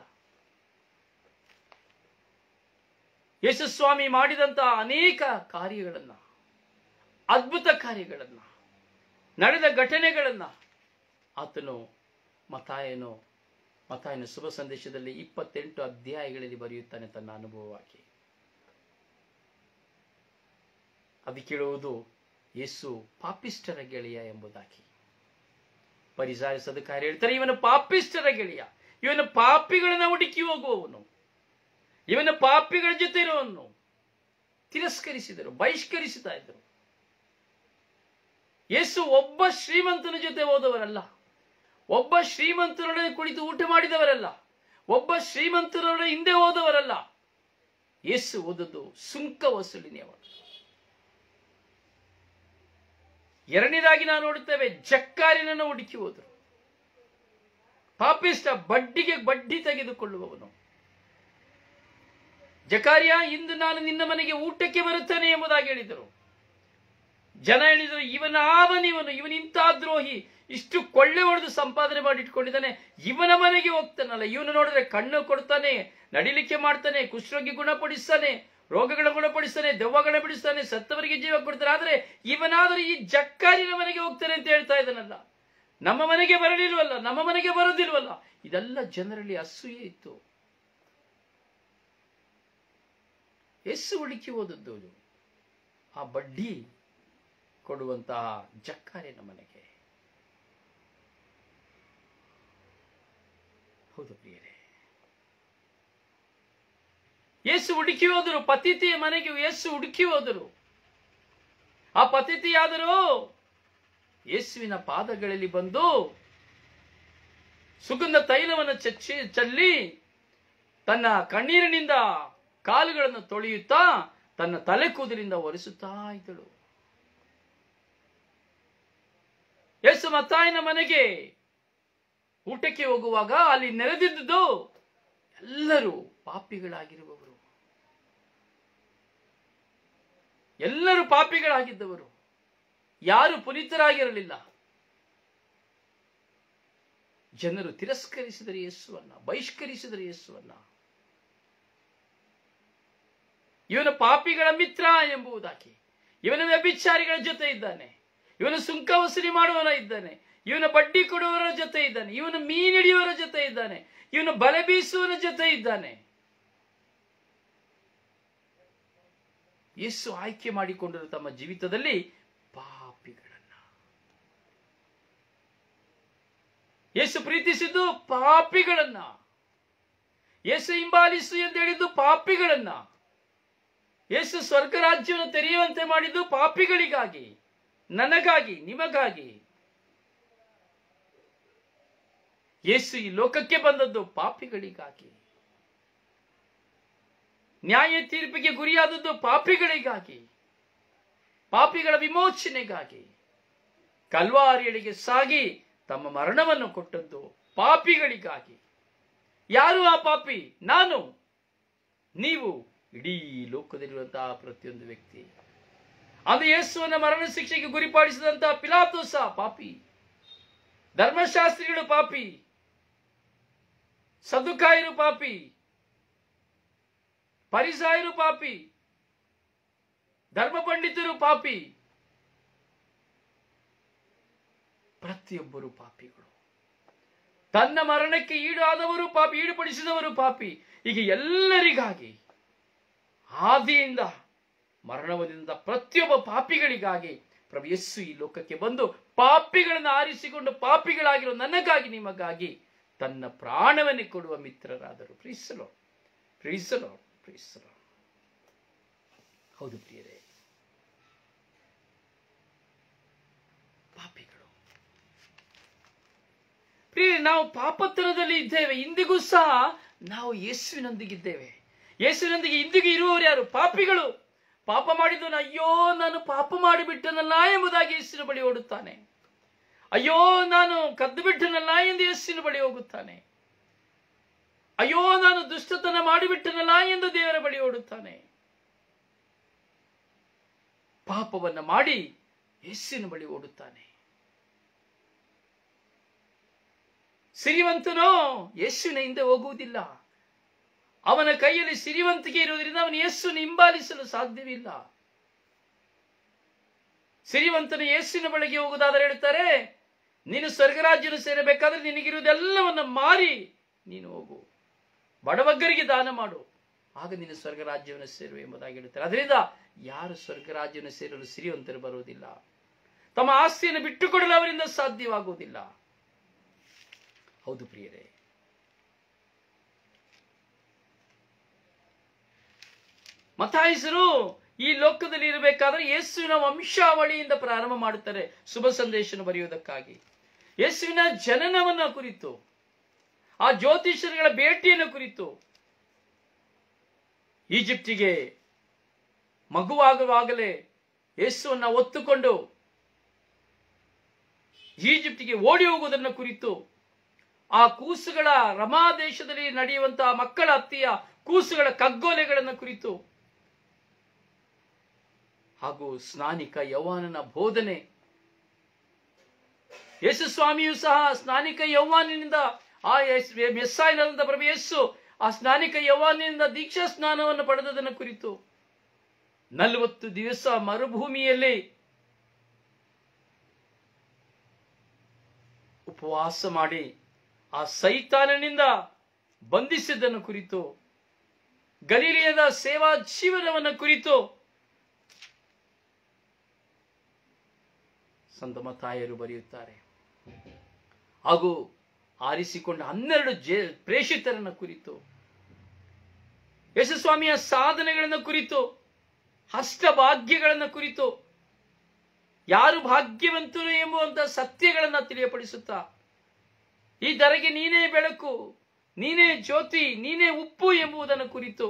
ಯೇಸುಸ್ವಾಮಿ ಮಾಡಿದಂತಹ ಅನೇಕ ಕಾರ್ಯಗಳನ್ನ ಅದ್ಭುತ ಕಾರ್ಯಗಳನ್ನ ನಡೆದ ಘಟನೆಗಳನ್ನ ಆತನು ಮತಾಯನು ಮತಾಯನ ಶುಭ ಸಂದೇಶದಲ್ಲಿ ಇಪ್ಪತ್ತೆಂಟು ಅಧ್ಯಾಯಗಳಲ್ಲಿ ಬರೆಯುತ್ತಾನೆ ತನ್ನ ಅನುಭವವಾಗಿ ಅದು ಕೇಳುವುದು ಯೇಸು ಪಾಪಿಷ್ಟರ ಗೆಳೆಯ ಎಂಬುದಾಗಿ ಪರಿಸಾರ ಸದಕಾರಿ ಹೇಳ್ತಾರೆ ಇವನು ಪಾಪಿಷ್ಟರ ಗೆಳೆಯ ಇವನು ಪಾಪಿಗಳನ್ನ ಹುಡುಕಿ ಹೋಗುವವನು ಇವನ ಪಾಪಿಗಳ ಜೊತೆ ಇರುವವನು ತಿರಸ್ಕರಿಸಿದರು ಬಹಿಷ್ಕರಿಸುತ್ತಾ ಇದ್ದರು ಯೇಸು ಒಬ್ಬ ಶ್ರೀಮಂತನ ಜೊತೆ ಹೋದವರಲ್ಲ ಒಬ್ಬ ಶ್ರೀಮಂತರೊಡನೆ ಕುಳಿತು ಊಟ ಮಾಡಿದವರಲ್ಲ ಒಬ್ಬ ಶ್ರೀಮಂತರೊಡನೆ ಹಿಂದೆ ಹೋದವರಲ್ಲ ಯೇಸು ಓದದ್ದು ಸುಂಕ ವಸೂಲಿನವರು ಎರಡನೇದಾಗಿ ನಾವು ನೋಡುತ್ತೇವೆ ಜಕ್ಕಾರಿನನ್ನು ಹುಡುಕಿ ಹೋದರು ಪಾಪಿಷ್ಟ ಬಡ್ಡಿಗೆ ಬಡ್ಡಿ ತೆಗೆದುಕೊಳ್ಳುವವನು ಜಕಾರಿಯ ಇಂದು ನಾನು ನಿನ್ನ ಮನೆಗೆ ಊಟಕ್ಕೆ ಬರುತ್ತೇನೆ ಎಂಬುದಾಗಿ ಹೇಳಿದರು ಜನ ಹೇಳಿದರು ಇವನಾವನಿವನು ಇವನಿಂತ ದ್ರೋಹಿ ಇಷ್ಟು ಕೊಳ್ಳೆ ಹೊಡೆದು ಸಂಪಾದನೆ ಮಾಡಿ ಇಟ್ಕೊಂಡಿದ್ದಾನೆ ಇವನ ಮನೆಗೆ ಹೋಗ್ತಾನಲ್ಲ ಇವನು ನೋಡಿದ್ರೆ ಕಣ್ಣು ಕೊಡ್ತಾನೆ ನಡಿಲಿಕ್ಕೆ ಮಾಡ್ತಾನೆ ಕುಷ್ಠರೋಗಿ ಗುಣಪಡಿಸ್ತಾನೆ ರೋಗಗಳ ಗುಣಪಡಿಸ್ತಾನೆ ದೆವ್ವಗಳ ಬಿಡಿಸ್ತಾನೆ ಸತ್ತವರಿಗೆ ಜೀವ ಕೊಡ್ತಾನೆ ಆದ್ರೆ ಇವನಾದರೂ ಈ ಜಕ್ಕಾರಿನ ಮನೆಗೆ ಹೋಗ್ತಾನೆ ಅಂತ ಹೇಳ್ತಾ ಇದ್ದಾನಲ್ಲ ನಮ್ಮ ಮನೆಗೆ ಬರಲಿಲ್ವಲ್ಲ ನಮ್ಮ ಮನೆಗೆ ಬರೋದಿಲ್ವಲ್ಲ ಇದೆಲ್ಲ ಜನರಲ್ಲಿ ಅಸೂಯೆ ಇತ್ತು ಎಷ್ಟು ಹುಡುಕಿ ಹೋದದ್ದು ಇದು? ಆ ಬಡ್ಡಿ ಕೊಡುವಂತಹ ಜಕ್ಕಾರಿನ ಮನೆಗೆ ಹೌದು ಪ್ರಿಯರೇ ಯೇಸು ಹುಡುಕಿ ಹೋದರು ಪತಿತಿಯ ಮನೆಗೆ ಯೇಸು ಹುಡುಕಿ ಹೋದರು ಆ ಪತಿತಿಯಾದರೂ ಯೇಸುವಿನ ಪಾದಗಳಲ್ಲಿ ಬಂದು ಸುಗಂಧ ತೈಲವನ್ನು ಚಚ್ಚಿ ಚಲ್ಲಿ ತನ್ನ ಕಣ್ಣೀರಿನಿಂದ ಕಾಲುಗಳನ್ನು ತೊಳೆಯುತ್ತಾ ತನ್ನ ತಲೆ ಕೂದಲಿಂದ ಒರೆಸುತ್ತಾ ಇದ್ದಳು ಯೇಸು ಮತ್ತಾಯನ ಮನೆಗೆ ಊಟಕ್ಕೆ ಹೋಗುವಾಗ ಅಲ್ಲಿ ನೆರೆದಿದ್ದುದು ಎಲ್ಲರೂ ಪಾಪಿಗಳಾಗಿರುವವರು ಎಲ್ಲರೂ ಪಾಪಿಗಳಾಗಿದ್ದವರು ಯಾರು ಪುನೀತರಾಗಿರಲಿಲ್ಲ ಜನರು ತಿರಸ್ಕರಿಸಿದರೆ ಯೇಸುವನ್ನ ಬಹಿಷ್ಕರಿಸಿದರೆ ಯೇಸುವನ್ನ ಇವನು ಪಾಪಿಗಳ ಮಿತ್ರ ಎಂಬುದಾಗಿ ಇವನು ವ್ಯಭಿಚಾರಿಗಳ ಜೊತೆ ಇದ್ದಾನೆ ಇವನು ಸುಂಕ ವಸೂಲಿ ಮಾಡುವವನ ಇದ್ದಾನೆ ಇವನು ಬಡ್ಡಿ ಕೊಡುವವರ ಜೊತೆ ಇದ್ದಾನೆ ಇವನು ಮೀನಿಡಿಯುವವರ ಜೊತೆ ಇದ್ದಾನೆ ಇವನು ಬಲೆ ಬೀಸುವವರ ಜೊತೆ ಇದ್ದಾನೆ ಯೇಸು ಆಯ್ಕೆ ಮಾಡಿಕೊಂಡಿರುವ ತಮ್ಮ ಜೀವಿತದಲ್ಲಿ ಪಾಪಿಗಳನ್ನ ಯೇಸು ಪ್ರೀತಿಸಿದ್ದು ಪಾಪಿಗಳನ್ನ ಯೇಸು ಹಿಂಬಾಲಿಸು ಎಂದು ಹೇಳಿದ್ದು ಪಾಪಿಗಳನ್ನ ಯೇಸು ಸ್ವರ್ಗ ರಾಜ್ಯವನ್ನು ತೆರೆಯುವಂತೆ ಮಾಡಿದ್ದು ಪಾಪಿಗಳಿಗಾಗಿ ನನಗಾಗಿ ನಿಮಗಾಗಿ ಯೇಸು ಈ ಲೋಕಕ್ಕೆ ಬಂದದ್ದು ಪಾಪಿಗಳಿಗಾಗಿ ನ್ಯಾಯ ತೀರ್ಪಿಗೆ ಗುರಿಯಾದದ್ದು ಪಾಪಿಗಳಿಗಾಗಿ ಪಾಪಿಗಳ ವಿಮೋಚನೆಗಾಗಿ ಕಲ್ವಾರಿಯಳಿಗೆ ಸಾಗಿ ತಮ್ಮ ಮರಣವನ್ನು ಕೊಟ್ಟದ್ದು ಪಾಪಿಗಳಿಗಾಗಿ ಯಾರು ಆ ಪಾಪಿ ನಾನು ನೀವು ಇಡೀ ಲೋಕದಲ್ಲಿರುವಂತಹ ಪ್ರತಿಯೊಂದು ವ್ಯಕ್ತಿ ಅದು ಯೇಸುವನ್ನ ಮರಣ ಶಿಕ್ಷೆಗೆ ಗುರಿಪಡಿಸಿದಂತಹ ಪಿಲಾತೋಸ ಪಾಪಿ ಧರ್ಮಶಾಸ್ತ್ರಿಗಳು ಪಾಪಿ ಸದುಕಾಯರು ಪಾಪಿ ಪರಿಸಾಯರು ಪಾಪಿ ಧರ್ಮ ಪಂಡಿತರು ಪಾಪಿ ಪ್ರತಿಯೊಬ್ಬರು ಪಾಪಿಗಳು ತನ್ನ ಮರಣಕ್ಕೆ ಈಡಾದವರು ಪಾಪಿ ಈಡುಪಡಿಸಿದವರು ಪಾಪಿ ಈಗ ಎಲ್ಲರಿಗಾಗಿ ಆದಿಯಿಂದ ಮರಣವದಿಂದ ಪ್ರತಿಯೊಬ್ಬ ಪಾಪಿಗಳಿಗಾಗಿ ಪ್ರಭು ಯಸ್ಸು ಈ ಲೋಕಕ್ಕೆ ಬಂದು ಪಾಪಿಗಳನ್ನು ಆರಿಸಿಕೊಂಡು ಪಾಪಿಗಳಾಗಿರೋ ನನಗಾಗಿ ನಿಮಗಾಗಿ ತನ್ನ ಪ್ರಾಣವನ್ನೇ ಕೊಡುವ ಮಿತ್ರರಾದರು ಪ್ರೀಸಲು ಪ್ರೀಸಲು ಪ್ರೀಸಲು ಹೌದು ಪ್ರಿಯರೇ ಪಾಪಿಗಳು ಪ್ರಿಯ ನಾವು ಪಾಪತ್ತನದಲ್ಲಿ ಇದ್ದೇವೆ ಇಂದಿಗೂ ಸಹ ನಾವು ಯೇಸುವಿನೊಂದಿಗಿದ್ದೇವೆ ಯೇಸುವಿನೊಂದಿಗೆ ಇಂದಿಗೂ ಇರುವವರು ಯಾರು ಪಾಪಿಗಳು ಪಾಪ ಮಾಡಿದವನು ಅಯ್ಯೋ ನಾನು ಪಾಪ ಮಾಡಿಬಿಟ್ಟನಲ್ಲ ಎಂಬುದಾಗಿ ಯೇಸುವಿನ ಬಳಿ ಓಡುತ್ತಾನೆ ಅಯ್ಯೋ ನಾನು ಕದ್ದು ಬಿಟ್ಟನಲ್ಲ ಎಂದು ಯೇಸುವಿನ ಬಳಿ ಹೋಗುತ್ತಾನೆ ಅಯ್ಯೋ ನಾನು ದುಷ್ಟತನ ಮಾಡಿಬಿಟ್ಟನಲ್ಲ ಎಂದು ದೇವರ ಬಳಿ ಓಡುತ್ತಾನೆ ಪಾಪವನ್ನ ಮಾಡಿ ಯೇಸುವಿನ ಬಳಿ ಓಡುತ್ತಾನೆ ಸಿರಿವಂತನೋ ಯೇಸುವಿನ ಹಿಂದೆ ಹೋಗುವುದಿಲ್ಲ ಅವನ ಕೈಯಲ್ಲಿ ಸಿರಿವಂತಿಕೆ ಇರುವುದರಿಂದ ಅವನು ಯೇಸುವನ್ನು ಹಿಂಬಾಲಿಸಲು ಸಾಧ್ಯವಿಲ್ಲ ಸಿರಿವಂತನು ಯೇಸುವಿನ ಬಳಿಗೆ ಹೋಗುವುದಾದರೆ ಹೇಳ್ತಾರೆ ನೀನು ಸ್ವರ್ಗರಾಜ್ಯನು ಸೇರಬೇಕಾದ್ರೆ ನಿನಗಿರುವುದೆಲ್ಲವನ್ನ ಮಾರಿ ನೀನು ಹೋಗು ಬಡಬಗ್ಗರಿಗೆ ದಾನ ಮಾಡು ಆಗ ನೀನು ಸ್ವರ್ಗರಾಜ್ಯವನ್ನು ಸೇರು ಎಂಬುದಾಗಿ ಹೇಳ್ತಾರೆ ಅದರಿಂದ ಯಾರು ಸ್ವರ್ಗರಾಜ್ಯವನ್ನು ಸೇರಲು ಸಿರಿವಂತರು ಬರುವುದಿಲ್ಲ ತಮ್ಮ ಆಸ್ತಿಯನ್ನು ಬಿಟ್ಟುಕೊಡಲು ಅವರಿಂದ ಸಾಧ್ಯವಾಗುವುದಿಲ್ಲ ಹೌದು ಪ್ರಿಯರೇ ಮತಾಯಿಸರು ಈ ಲೋಕದಲ್ಲಿ ಇರಬೇಕಾದ್ರೆ ಯೇಸುವಿನ ವಂಶಾವಳಿಯಿಂದ ಪ್ರಾರಂಭ ಮಾಡುತ್ತಾರೆ ಶುಭ ಸಂದೇಶನ ಬರೆಯುವುದಕ್ಕಾಗಿ ಯೇಸುವಿನ ಜನನವನ್ನ ಕುರಿತು ಆ ಜ್ಯೋತಿಷರುಗಳ ಭೇಟಿಯನ್ನು ಕುರಿತು ಈಜಿಪ್ಟಿಗೆ ಮಗುವಾಗುವಾಗಲೇ ಯೇಸುವನ್ನ ಒತ್ತುಕೊಂಡು ಈಜಿಪ್ಟಿಗೆ ಓಡಿ ಹೋಗುವುದನ್ನು ಕುರಿತು ಆ ಕೂಸುಗಳ ರಮಾ ದೇಶದಲ್ಲಿ ನಡೆಯುವಂತಹ ಮಕ್ಕಳ ಹತ್ತಿಯ ಕೂಸುಗಳ ಕಗ್ಗೋಲೆಗಳನ್ನು ಕುರಿತು ಹಾಗೂ ಸ್ನಾನಿಕ ಯೌವಾನನ ಬೋಧನೆ ಯೇಸು ಸ್ವಾಮಿಯು ಸಹ ಸ್ನಾನಿಕ ಯೌವಾನಿನಿಂದ ಆ ಮೆಸ್ಸಾಯಿನಂದ ಪ್ರಭು ಯೇಸು ಆ ಸ್ನಾನಿಕ ಯೌವಾನಿನಿಂದ ದೀಕ್ಷಾ ಸ್ನಾನವನ್ನು ಪಡೆದದನ್ನು ಕುರಿತು ನಲವತ್ತು ದಿವಸ ಮರುಭೂಮಿಯಲ್ಲಿ ಉಪವಾಸ ಮಾಡಿ ಆ ಸೈತಾನನಿಂದ ಬಂಧಿಸಿದ್ದನ್ನು ಕುರಿತು ಗಲೀಲಿಯದ ಸೇವಾ ಜೀವನವನ್ನು ಕುರಿತು ಸಂತಮ ತಾಯರು ಬರೆಯುತ್ತಾರೆ ಹಾಗೂ ಆರಿಸಿಕೊಂಡ ಹನ್ನೆರಡು ಜೇ ಪ್ರೇಷಿತರನ್ನ ಕುರಿತು ಯಶಸ್ವಾಮಿಯ ಸಾಧನೆಗಳನ್ನು ಕುರಿತು ಹಸ್ತಭಾಗ್ಯಗಳನ್ನು ಕುರಿತು ಯಾರು ಭಾಗ್ಯವಂತರು ಎಂಬುವಂತ ಸತ್ಯಗಳನ್ನ ತಿಳಿಯಪಡಿಸುತ್ತಾ ಈ ಧರೆಗೆ ನೀನೇ ಬೆಳಕು ನೀನೇ ಜ್ಯೋತಿ ನೀನೇ ಉಪ್ಪು ಎಂಬುದನ್ನು ಕುರಿತು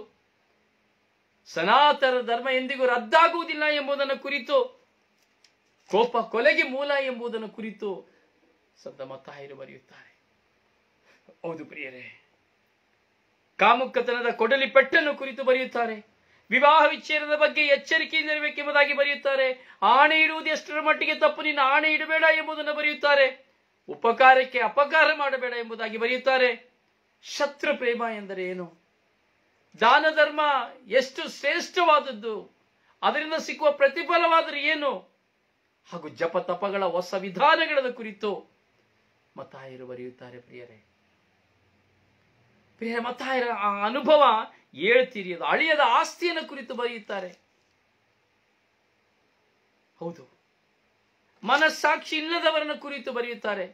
ಸನಾತನ ಧರ್ಮ ಎಂದಿಗೂ ರದ್ದಾಗುವುದಿಲ್ಲ ಎಂಬುದನ್ನು ಕುರಿತು ಕೋಪ ಕೊಲೆಗೆ ಮೂಲ ಎಂಬುದನ್ನು ಕುರಿತು ಸದ್ದಮ ತಾಯಿರು ಬರೆಯುತ್ತಾರೆ ಹೌದು ಪ್ರಿಯರೇ ಕಾಮುಕತನದ ಕೊಡಲಿ ಪೆಟ್ಟನ್ನು ಕುರಿತು ಬರೆಯುತ್ತಾರೆ ವಿವಾಹ ವಿಚ್ಛೇದದ ಬಗ್ಗೆ ಎಚ್ಚರಿಕೆಯಿಂದಿರಬೇಕೆಂಬುದಾಗಿ ಬರೆಯುತ್ತಾರೆ ಆಣೆ ಇಡುವುದು ಎಷ್ಟರ ಮಟ್ಟಿಗೆ ತಪ್ಪು ನಿನ್ನ ಆಣೆ ಇಡಬೇಡ ಎಂಬುದನ್ನು ಬರೆಯುತ್ತಾರೆ ಉಪಕಾರಕ್ಕೆ ಅಪಕಾರ ಮಾಡಬೇಡ ಎಂಬುದಾಗಿ ಬರೆಯುತ್ತಾರೆ ಶತ್ರು ಪ್ರೇಮ ಎಂದರೆ ಏನು ದಾನ ಧರ್ಮ ಎಷ್ಟು ಶ್ರೇಷ್ಠವಾದದ್ದು ಅದರಿಂದ ಸಿಕ್ಕುವ ಪ್ರತಿಫಲವಾದರೆ ಏನು ಹಾಗೂ ಜಪ ತಪಗಳ ಹೊಸ ವಿಧಾನಗಳ ಕುರಿತು ಮತಾಯರು ಬರೆಯುತ್ತಾರೆ ಪ್ರಿಯರೇ ಪ್ರಿಯ ಮತಾಯರ ಆ ಅನುಭವ ಹೇಳ್ತೀರಿ ಅದು ಅಳಿಯದ ಆಸ್ತಿಯನ್ನು ಕುರಿತು ಬರೆಯುತ್ತಾರೆ ಹೌದು ಮನಸ್ಸಾಕ್ಷಿ ಇಲ್ಲದವರನ್ನ ಕುರಿತು ಬರೆಯುತ್ತಾರೆ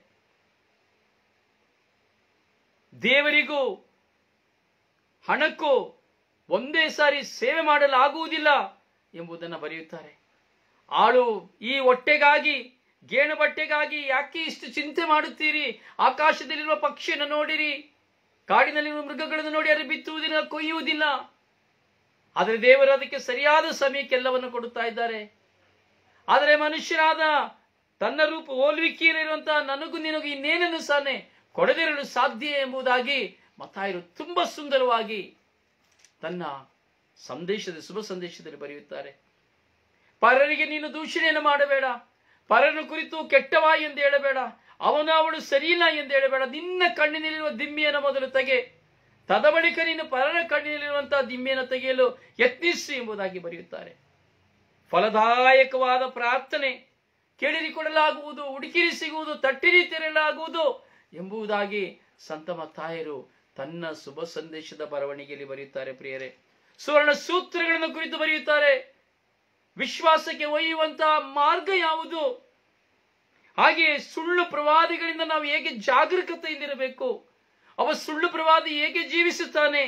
ದೇವರಿಗೂ ಹಣಕ್ಕೂ ಒಂದೇ ಸಾರಿ ಸೇವೆ ಮಾಡಲು ಆಗುವುದಿಲ್ಲ ಎಂಬುದನ್ನು ಬರೆಯುತ್ತಾರೆ ಆಳು ಈ ಹೊಟ್ಟೆಗಾಗಿ ಗೇಣು ಬಟ್ಟೆಗಾಗಿ ಯಾಕೆ ಇಷ್ಟು ಚಿಂತೆ ಮಾಡುತ್ತೀರಿ ಆಕಾಶದಲ್ಲಿರುವ ಪಕ್ಷಿಯನ್ನು ನೋಡಿರಿ ಕಾಡಿನಲ್ಲಿರುವ ಮೃಗಗಳನ್ನು ನೋಡಿ ಅದು ಬಿತ್ತುವುದಿಲ್ಲ ಕೊಯ್ಯುವುದಿಲ್ಲ ಆದರೆ ದೇವರು ಅದಕ್ಕೆ ಸರಿಯಾದ ಸಮಯಕ್ಕೆಲ್ಲವನ್ನು ಕೊಡುತ್ತಾ ಇದ್ದಾರೆ ಆದರೆ ಮನುಷ್ಯರಾದ ತನ್ನ ರೂಪ ಹೋಲ್ವಿಕೆಯಲ್ಲಿರುವಂತಹ ನನಗೂ ನಿನಗೂ ಇನ್ನೇನನ್ನು ಸಾನೆ ಕೊಡದಿರಲು ಸಾಧ್ಯ ಎಂಬುದಾಗಿ ಮತಾಯರು ತುಂಬಾ ಸುಂದರವಾಗಿ ತನ್ನ ಸಂದೇಶದ ಶುಭ ಸಂದೇಶದಲ್ಲಿ ಬರೆಯುತ್ತಾರೆ ಪರರಿಗೆ ನೀನು ದೂಷಣೆಯನ್ನು ಮಾಡಬೇಡ ಪರನ ಕುರಿತು ಕೆಟ್ಟವ ಎಂದು ಹೇಳಬೇಡ ಅವನು ಅವಳು ಸರಿಯಿಲ್ಲ ಎಂದು ಹೇಳಬೇಡ ನಿನ್ನ ಕಣ್ಣಿನಲ್ಲಿರುವ ದಿಮ್ಮಿಯನ್ನು ಮೊದಲು ತೆಗೆ ತದಬಳಿಕ ನೀನು ಪರನ ಕಣ್ಣಿನಲ್ಲಿರುವಂತಹ ದಿಮ್ಮಿಯನ್ನು ತೆಗೆಯಲು ಯತ್ನಿಸು ಎಂಬುದಾಗಿ ಬರೆಯುತ್ತಾರೆ ಫಲದಾಯಕವಾದ ಪ್ರಾರ್ಥನೆ ಕೇಳಿರಿ ಕೊಡಲಾಗುವುದು ಹುಡುಕಿರಿ ಸಿಗುವುದು ತಟ್ಟಿರಿ ತೆರಲಾಗುವುದು ಎಂಬುದಾಗಿ ಸಂತಮ ತಾಯರು ತನ್ನ ಶುಭ ಸಂದೇಶದ ಬರವಣಿಗೆಯಲ್ಲಿ ಬರೆಯುತ್ತಾರೆ ಪ್ರಿಯರೇ ಸುವರ್ಣ ಸೂತ್ರಗಳನ್ನು ಕುರಿತು ಬರೆಯುತ್ತಾರೆ ವಿಶ್ವಾಸಕ್ಕೆ ಒಯ್ಯುವಂತಹ ಮಾರ್ಗ ಯಾವುದು ಹಾಗೆಯೇ ಸುಳ್ಳು ಪ್ರವಾದಿಗಳಿಂದ ನಾವು ಹೇಗೆ ಜಾಗರೂಕತೆಯಿಂದಿರಬೇಕು ಅವ ಸುಳ್ಳು ಪ್ರವಾದಿ ಹೇಗೆ ಜೀವಿಸುತ್ತಾನೆ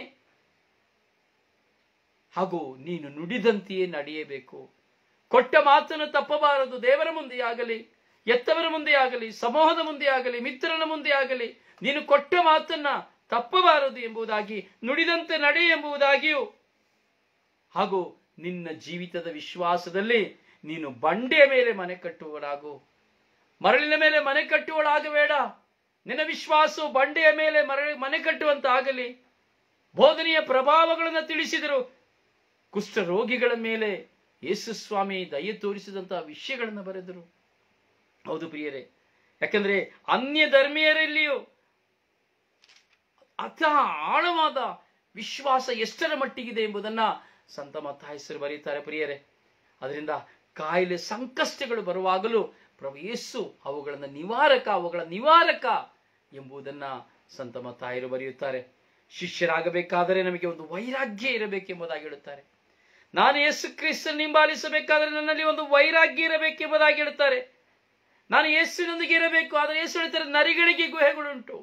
ಹಾಗೂ ನೀನು ನುಡಿದಂತೆಯೇ ನಡೆಯಬೇಕು ಕೊಟ್ಟ ಮಾತನ್ನು ತಪ್ಪಬಾರದು ದೇವರ ಮುಂದೆ ಆಗಲಿ ಎತ್ತವರ ಮುಂದೆ ಆಗಲಿ ಸಮೂಹದ ಮುಂದೆ ಆಗಲಿ ಮಿತ್ರನ ಮುಂದೆ ಆಗಲಿ ನೀನು ಕೊಟ್ಟ ಮಾತನ್ನ ತಪ್ಪಬಾರದು ಎಂಬುದಾಗಿ ನುಡಿದಂತೆ ನಡೆ ಎಂಬುದಾಗಿಯೂ ಹಾಗೂ ನಿನ್ನ ಜೀವಿತದ ವಿಶ್ವಾಸದಲ್ಲಿ ನೀನು ಬಂಡೆಯ ಮೇಲೆ ಮನೆ ಕಟ್ಟುವಳಾಗು ಮರಳಿನ ಮೇಲೆ ಮನೆ ಕಟ್ಟುವಳಾಗಬೇಡ ನಿನ್ನ ವಿಶ್ವಾಸವು ಬಂಡೆಯ ಮೇಲೆ ಮರಳಿ ಮನೆ ಕಟ್ಟುವಂತ ಆಗಲಿ ಬೋಧನೆಯ ಪ್ರಭಾವಗಳನ್ನು ತಿಳಿಸಿದರು ಕುಷ್ಠ ರೋಗಿಗಳ ಮೇಲೆ ಯೇಸು ಸ್ವಾಮಿ ದಯ ತೋರಿಸಿದಂತಹ ವಿಷಯಗಳನ್ನು ಬರೆದರು ಹೌದು ಪ್ರಿಯರೇ ಯಾಕಂದ್ರೆ ಅನ್ಯ ಧರ್ಮೀಯರಲ್ಲಿಯೂ ಅಥ ಆಳವಾದ ವಿಶ್ವಾಸ ಎಷ್ಟರ ಮಟ್ಟಿಗಿದೆ ಎಂಬುದನ್ನ ಸಂತ ಮತ್ತಾಯಸರು ಬರೆಯುತ್ತಾರೆ ಪ್ರಿಯರೇ ಅದರಿಂದ ಕಾಯಿಲೆ ಸಂಕಷ್ಟಗಳು ಬರುವಾಗಲೂ ಪ್ರಭು ಯೇಸು ಅವುಗಳನ್ನು ನಿವಾರಕ ಅವುಗಳ ನಿವಾರಕ ಎಂಬುದನ್ನ ಸಂತ ಮತ್ತಾಯರು ಬರೆಯುತ್ತಾರೆ ಶಿಷ್ಯರಾಗಬೇಕಾದರೆ ನಮಗೆ ಒಂದು ವೈರಾಗ್ಯ ಇರಬೇಕೆಂಬುದಾಗಿ ಹೇಳುತ್ತಾರೆ ನಾನು ಯೇಸು ಕ್ರಿಸ್ತನ್ ಹಿಂಬಾಲಿಸಬೇಕಾದ್ರೆ ನನ್ನಲ್ಲಿ ಒಂದು ವೈರಾಗ್ಯ ಇರಬೇಕೆಂಬುದಾಗಿ ಹೇಳುತ್ತಾರೆ ನಾನು ಯೇಸುವಿನೊಂದಿಗೆ ಇರಬೇಕು ಆದರೆ ಯೇಸು ಹೇಳ್ತಾರೆ ನರಿಗಳಿಗೆ ಗುಹೆಗಳುಂಟು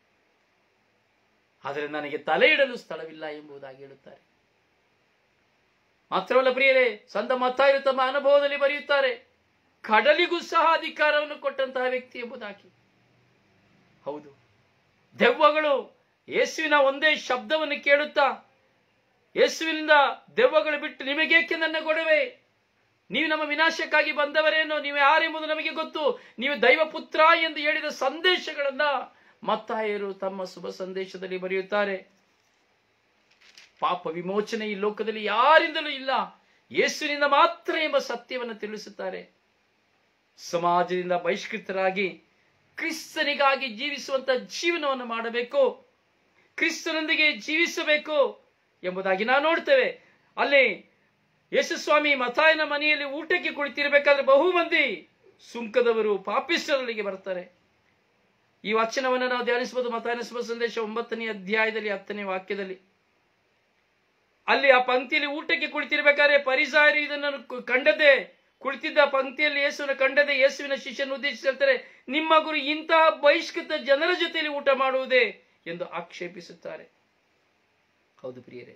ಆದರೆ ನನಗೆ ತಲೆ ಇಡಲು ಸ್ಥಳವಿಲ್ಲ ಎಂಬುದಾಗಿ ಹೇಳುತ್ತಾರೆ ಮಾತ್ರವಲ್ಲ ಪ್ರಿಯರೇ ಸಂತ ಮತ್ತಾಯರು ತಮ್ಮ ಅನುಭವದಲ್ಲಿ ಬರೆಯುತ್ತಾರೆ ಕಡಲಿಗೂ ಸಹ ಅಧಿಕಾರವನ್ನು ಕೊಟ್ಟಂತಹ ವ್ಯಕ್ತಿ ಎಂಬುದಾಗಿ ಹೌದು ದೆವ್ವಗಳು ಯೇಸುವಿನ ಒಂದೇ ಶಬ್ದವನ್ನು ಕೇಳುತ್ತಾ ಯೇಸುವಿನಿಂದ ದೆವ್ವಗಳು ಬಿಟ್ಟು ನಿಮಗೇಕೆ ನನ್ನ ಗೊಡವೆ ನೀವು ನಮ್ಮ ವಿನಾಶಕ್ಕಾಗಿ ಬಂದವರೇನೋ ನೀವು ಯಾರೆಂಬುದು ನಮಗೆ ಗೊತ್ತು ನೀವು ದೈವ ಪುತ್ರ ಎಂದು ಹೇಳಿದ ಸಂದೇಶಗಳನ್ನ ಮತ್ತಾಯರು ತಮ್ಮ ಶುಭ ಸಂದೇಶದಲ್ಲಿ ಬರೆಯುತ್ತಾರೆ ಪಾಪ ವಿಮೋಚನೆ ಈ ಲೋಕದಲ್ಲಿ ಯಾರಿಂದಲೂ ಇಲ್ಲ ಯೇಸುವಿನಿಂದ ಮಾತ್ರ ಎಂಬ ಸತ್ಯವನ್ನು ತಿಳಿಸುತ್ತಾರೆ ಸಮಾಜದಿಂದ ಬಹಿಷ್ಕೃತರಾಗಿ ಕ್ರಿಸ್ತನಿಗಾಗಿ ಜೀವಿಸುವಂತ ಜೀವನವನ್ನು ಮಾಡಬೇಕು ಕ್ರಿಸ್ತನೊಂದಿಗೆ ಜೀವಿಸಬೇಕು ಎಂಬುದಾಗಿ ನಾವು ನೋಡ್ತೇವೆ ಅಲ್ಲಿ ಯೇಸುಸ್ವಾಮಿ ಮತಾಯನ ಮನೆಯಲ್ಲಿ ಊಟಕ್ಕೆ ಕುಳಿತಿರಬೇಕಾದ್ರೆ ಬಹು ಮಂದಿ ಸುಂಕದವರು ಪಾಪಿಸ್ಟರಲ್ಲಿಗೆ ಬರ್ತಾರೆ ಈ ವಚನವನ್ನು ನಾವು ಧ್ಯಾನಿಸಬಹುದು ಮತಾಯನ ಶುಭ ಸಂದೇಶ ಒಂಬತ್ತನೇ ಅಧ್ಯಾಯದಲ್ಲಿ ಹತ್ತನೇ ವಾಕ್ಯದಲ್ಲಿ ಅಲ್ಲಿ ಆ ಪಂಕ್ತಿಯಲ್ಲಿ ಊಟಕ್ಕೆ ಕುಳಿತಿರ್ಬೇಕಾದ್ರೆ ಪರಿಸಾರಿ ಇದನ್ನು ಕು- ಕಂಡದೆ ಕುಳಿತಿದ್ದ ಪಂಕ್ತಿಯಲ್ಲಿ ಯೇಸುವಿನ ಕಂಡದೆ ಯೇಸುವಿನ ಶಿಷ್ಯನ ಉದ್ದೇಶಿಸಿ ಹೇಳ್ತಾರೆ ನಿಮ್ಮ ಗುರು ಇಂತಹ ಬಹಿಷ್ಕೃತ ಜನರ ಜೊತೆಯಲ್ಲಿ ಊಟ ಮಾಡುವುದೇ ಎಂದು ಆಕ್ಷೇಪಿಸುತ್ತಾರೆ ಹೌದು ಪ್ರಿಯರೇ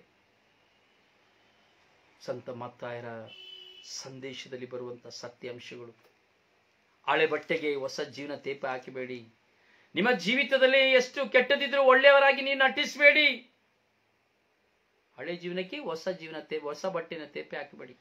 ಸಂತ ಮತ್ತಾಯರ ಸಂದೇಶದಲ್ಲಿ ಬರುವಂತ ಸತ್ಯಾಂಶಗಳು ಹಳೆ ಬಟ್ಟೆಗೆ ಹೊಸ ಜೀವನ ತೇಪ ಹಾಕಿಬೇಡಿ ನಿಮ್ಮ ಜೀವಿತದಲ್ಲಿ ಎಷ್ಟು ಕೆಟ್ಟದಿದ್ರೂ ಒಳ್ಳೆಯವರಾಗಿ ನೀವು ನಟಿಸಬೇಡಿ ಹಳೆ ಜೀವನಕ್ಕೆ ಹೊಸ ಜೀವನ ತೇ ಹೊಸ ಬಟ್ಟೆನ ತೇಪೆ ಹಾಕಬೇಡಿ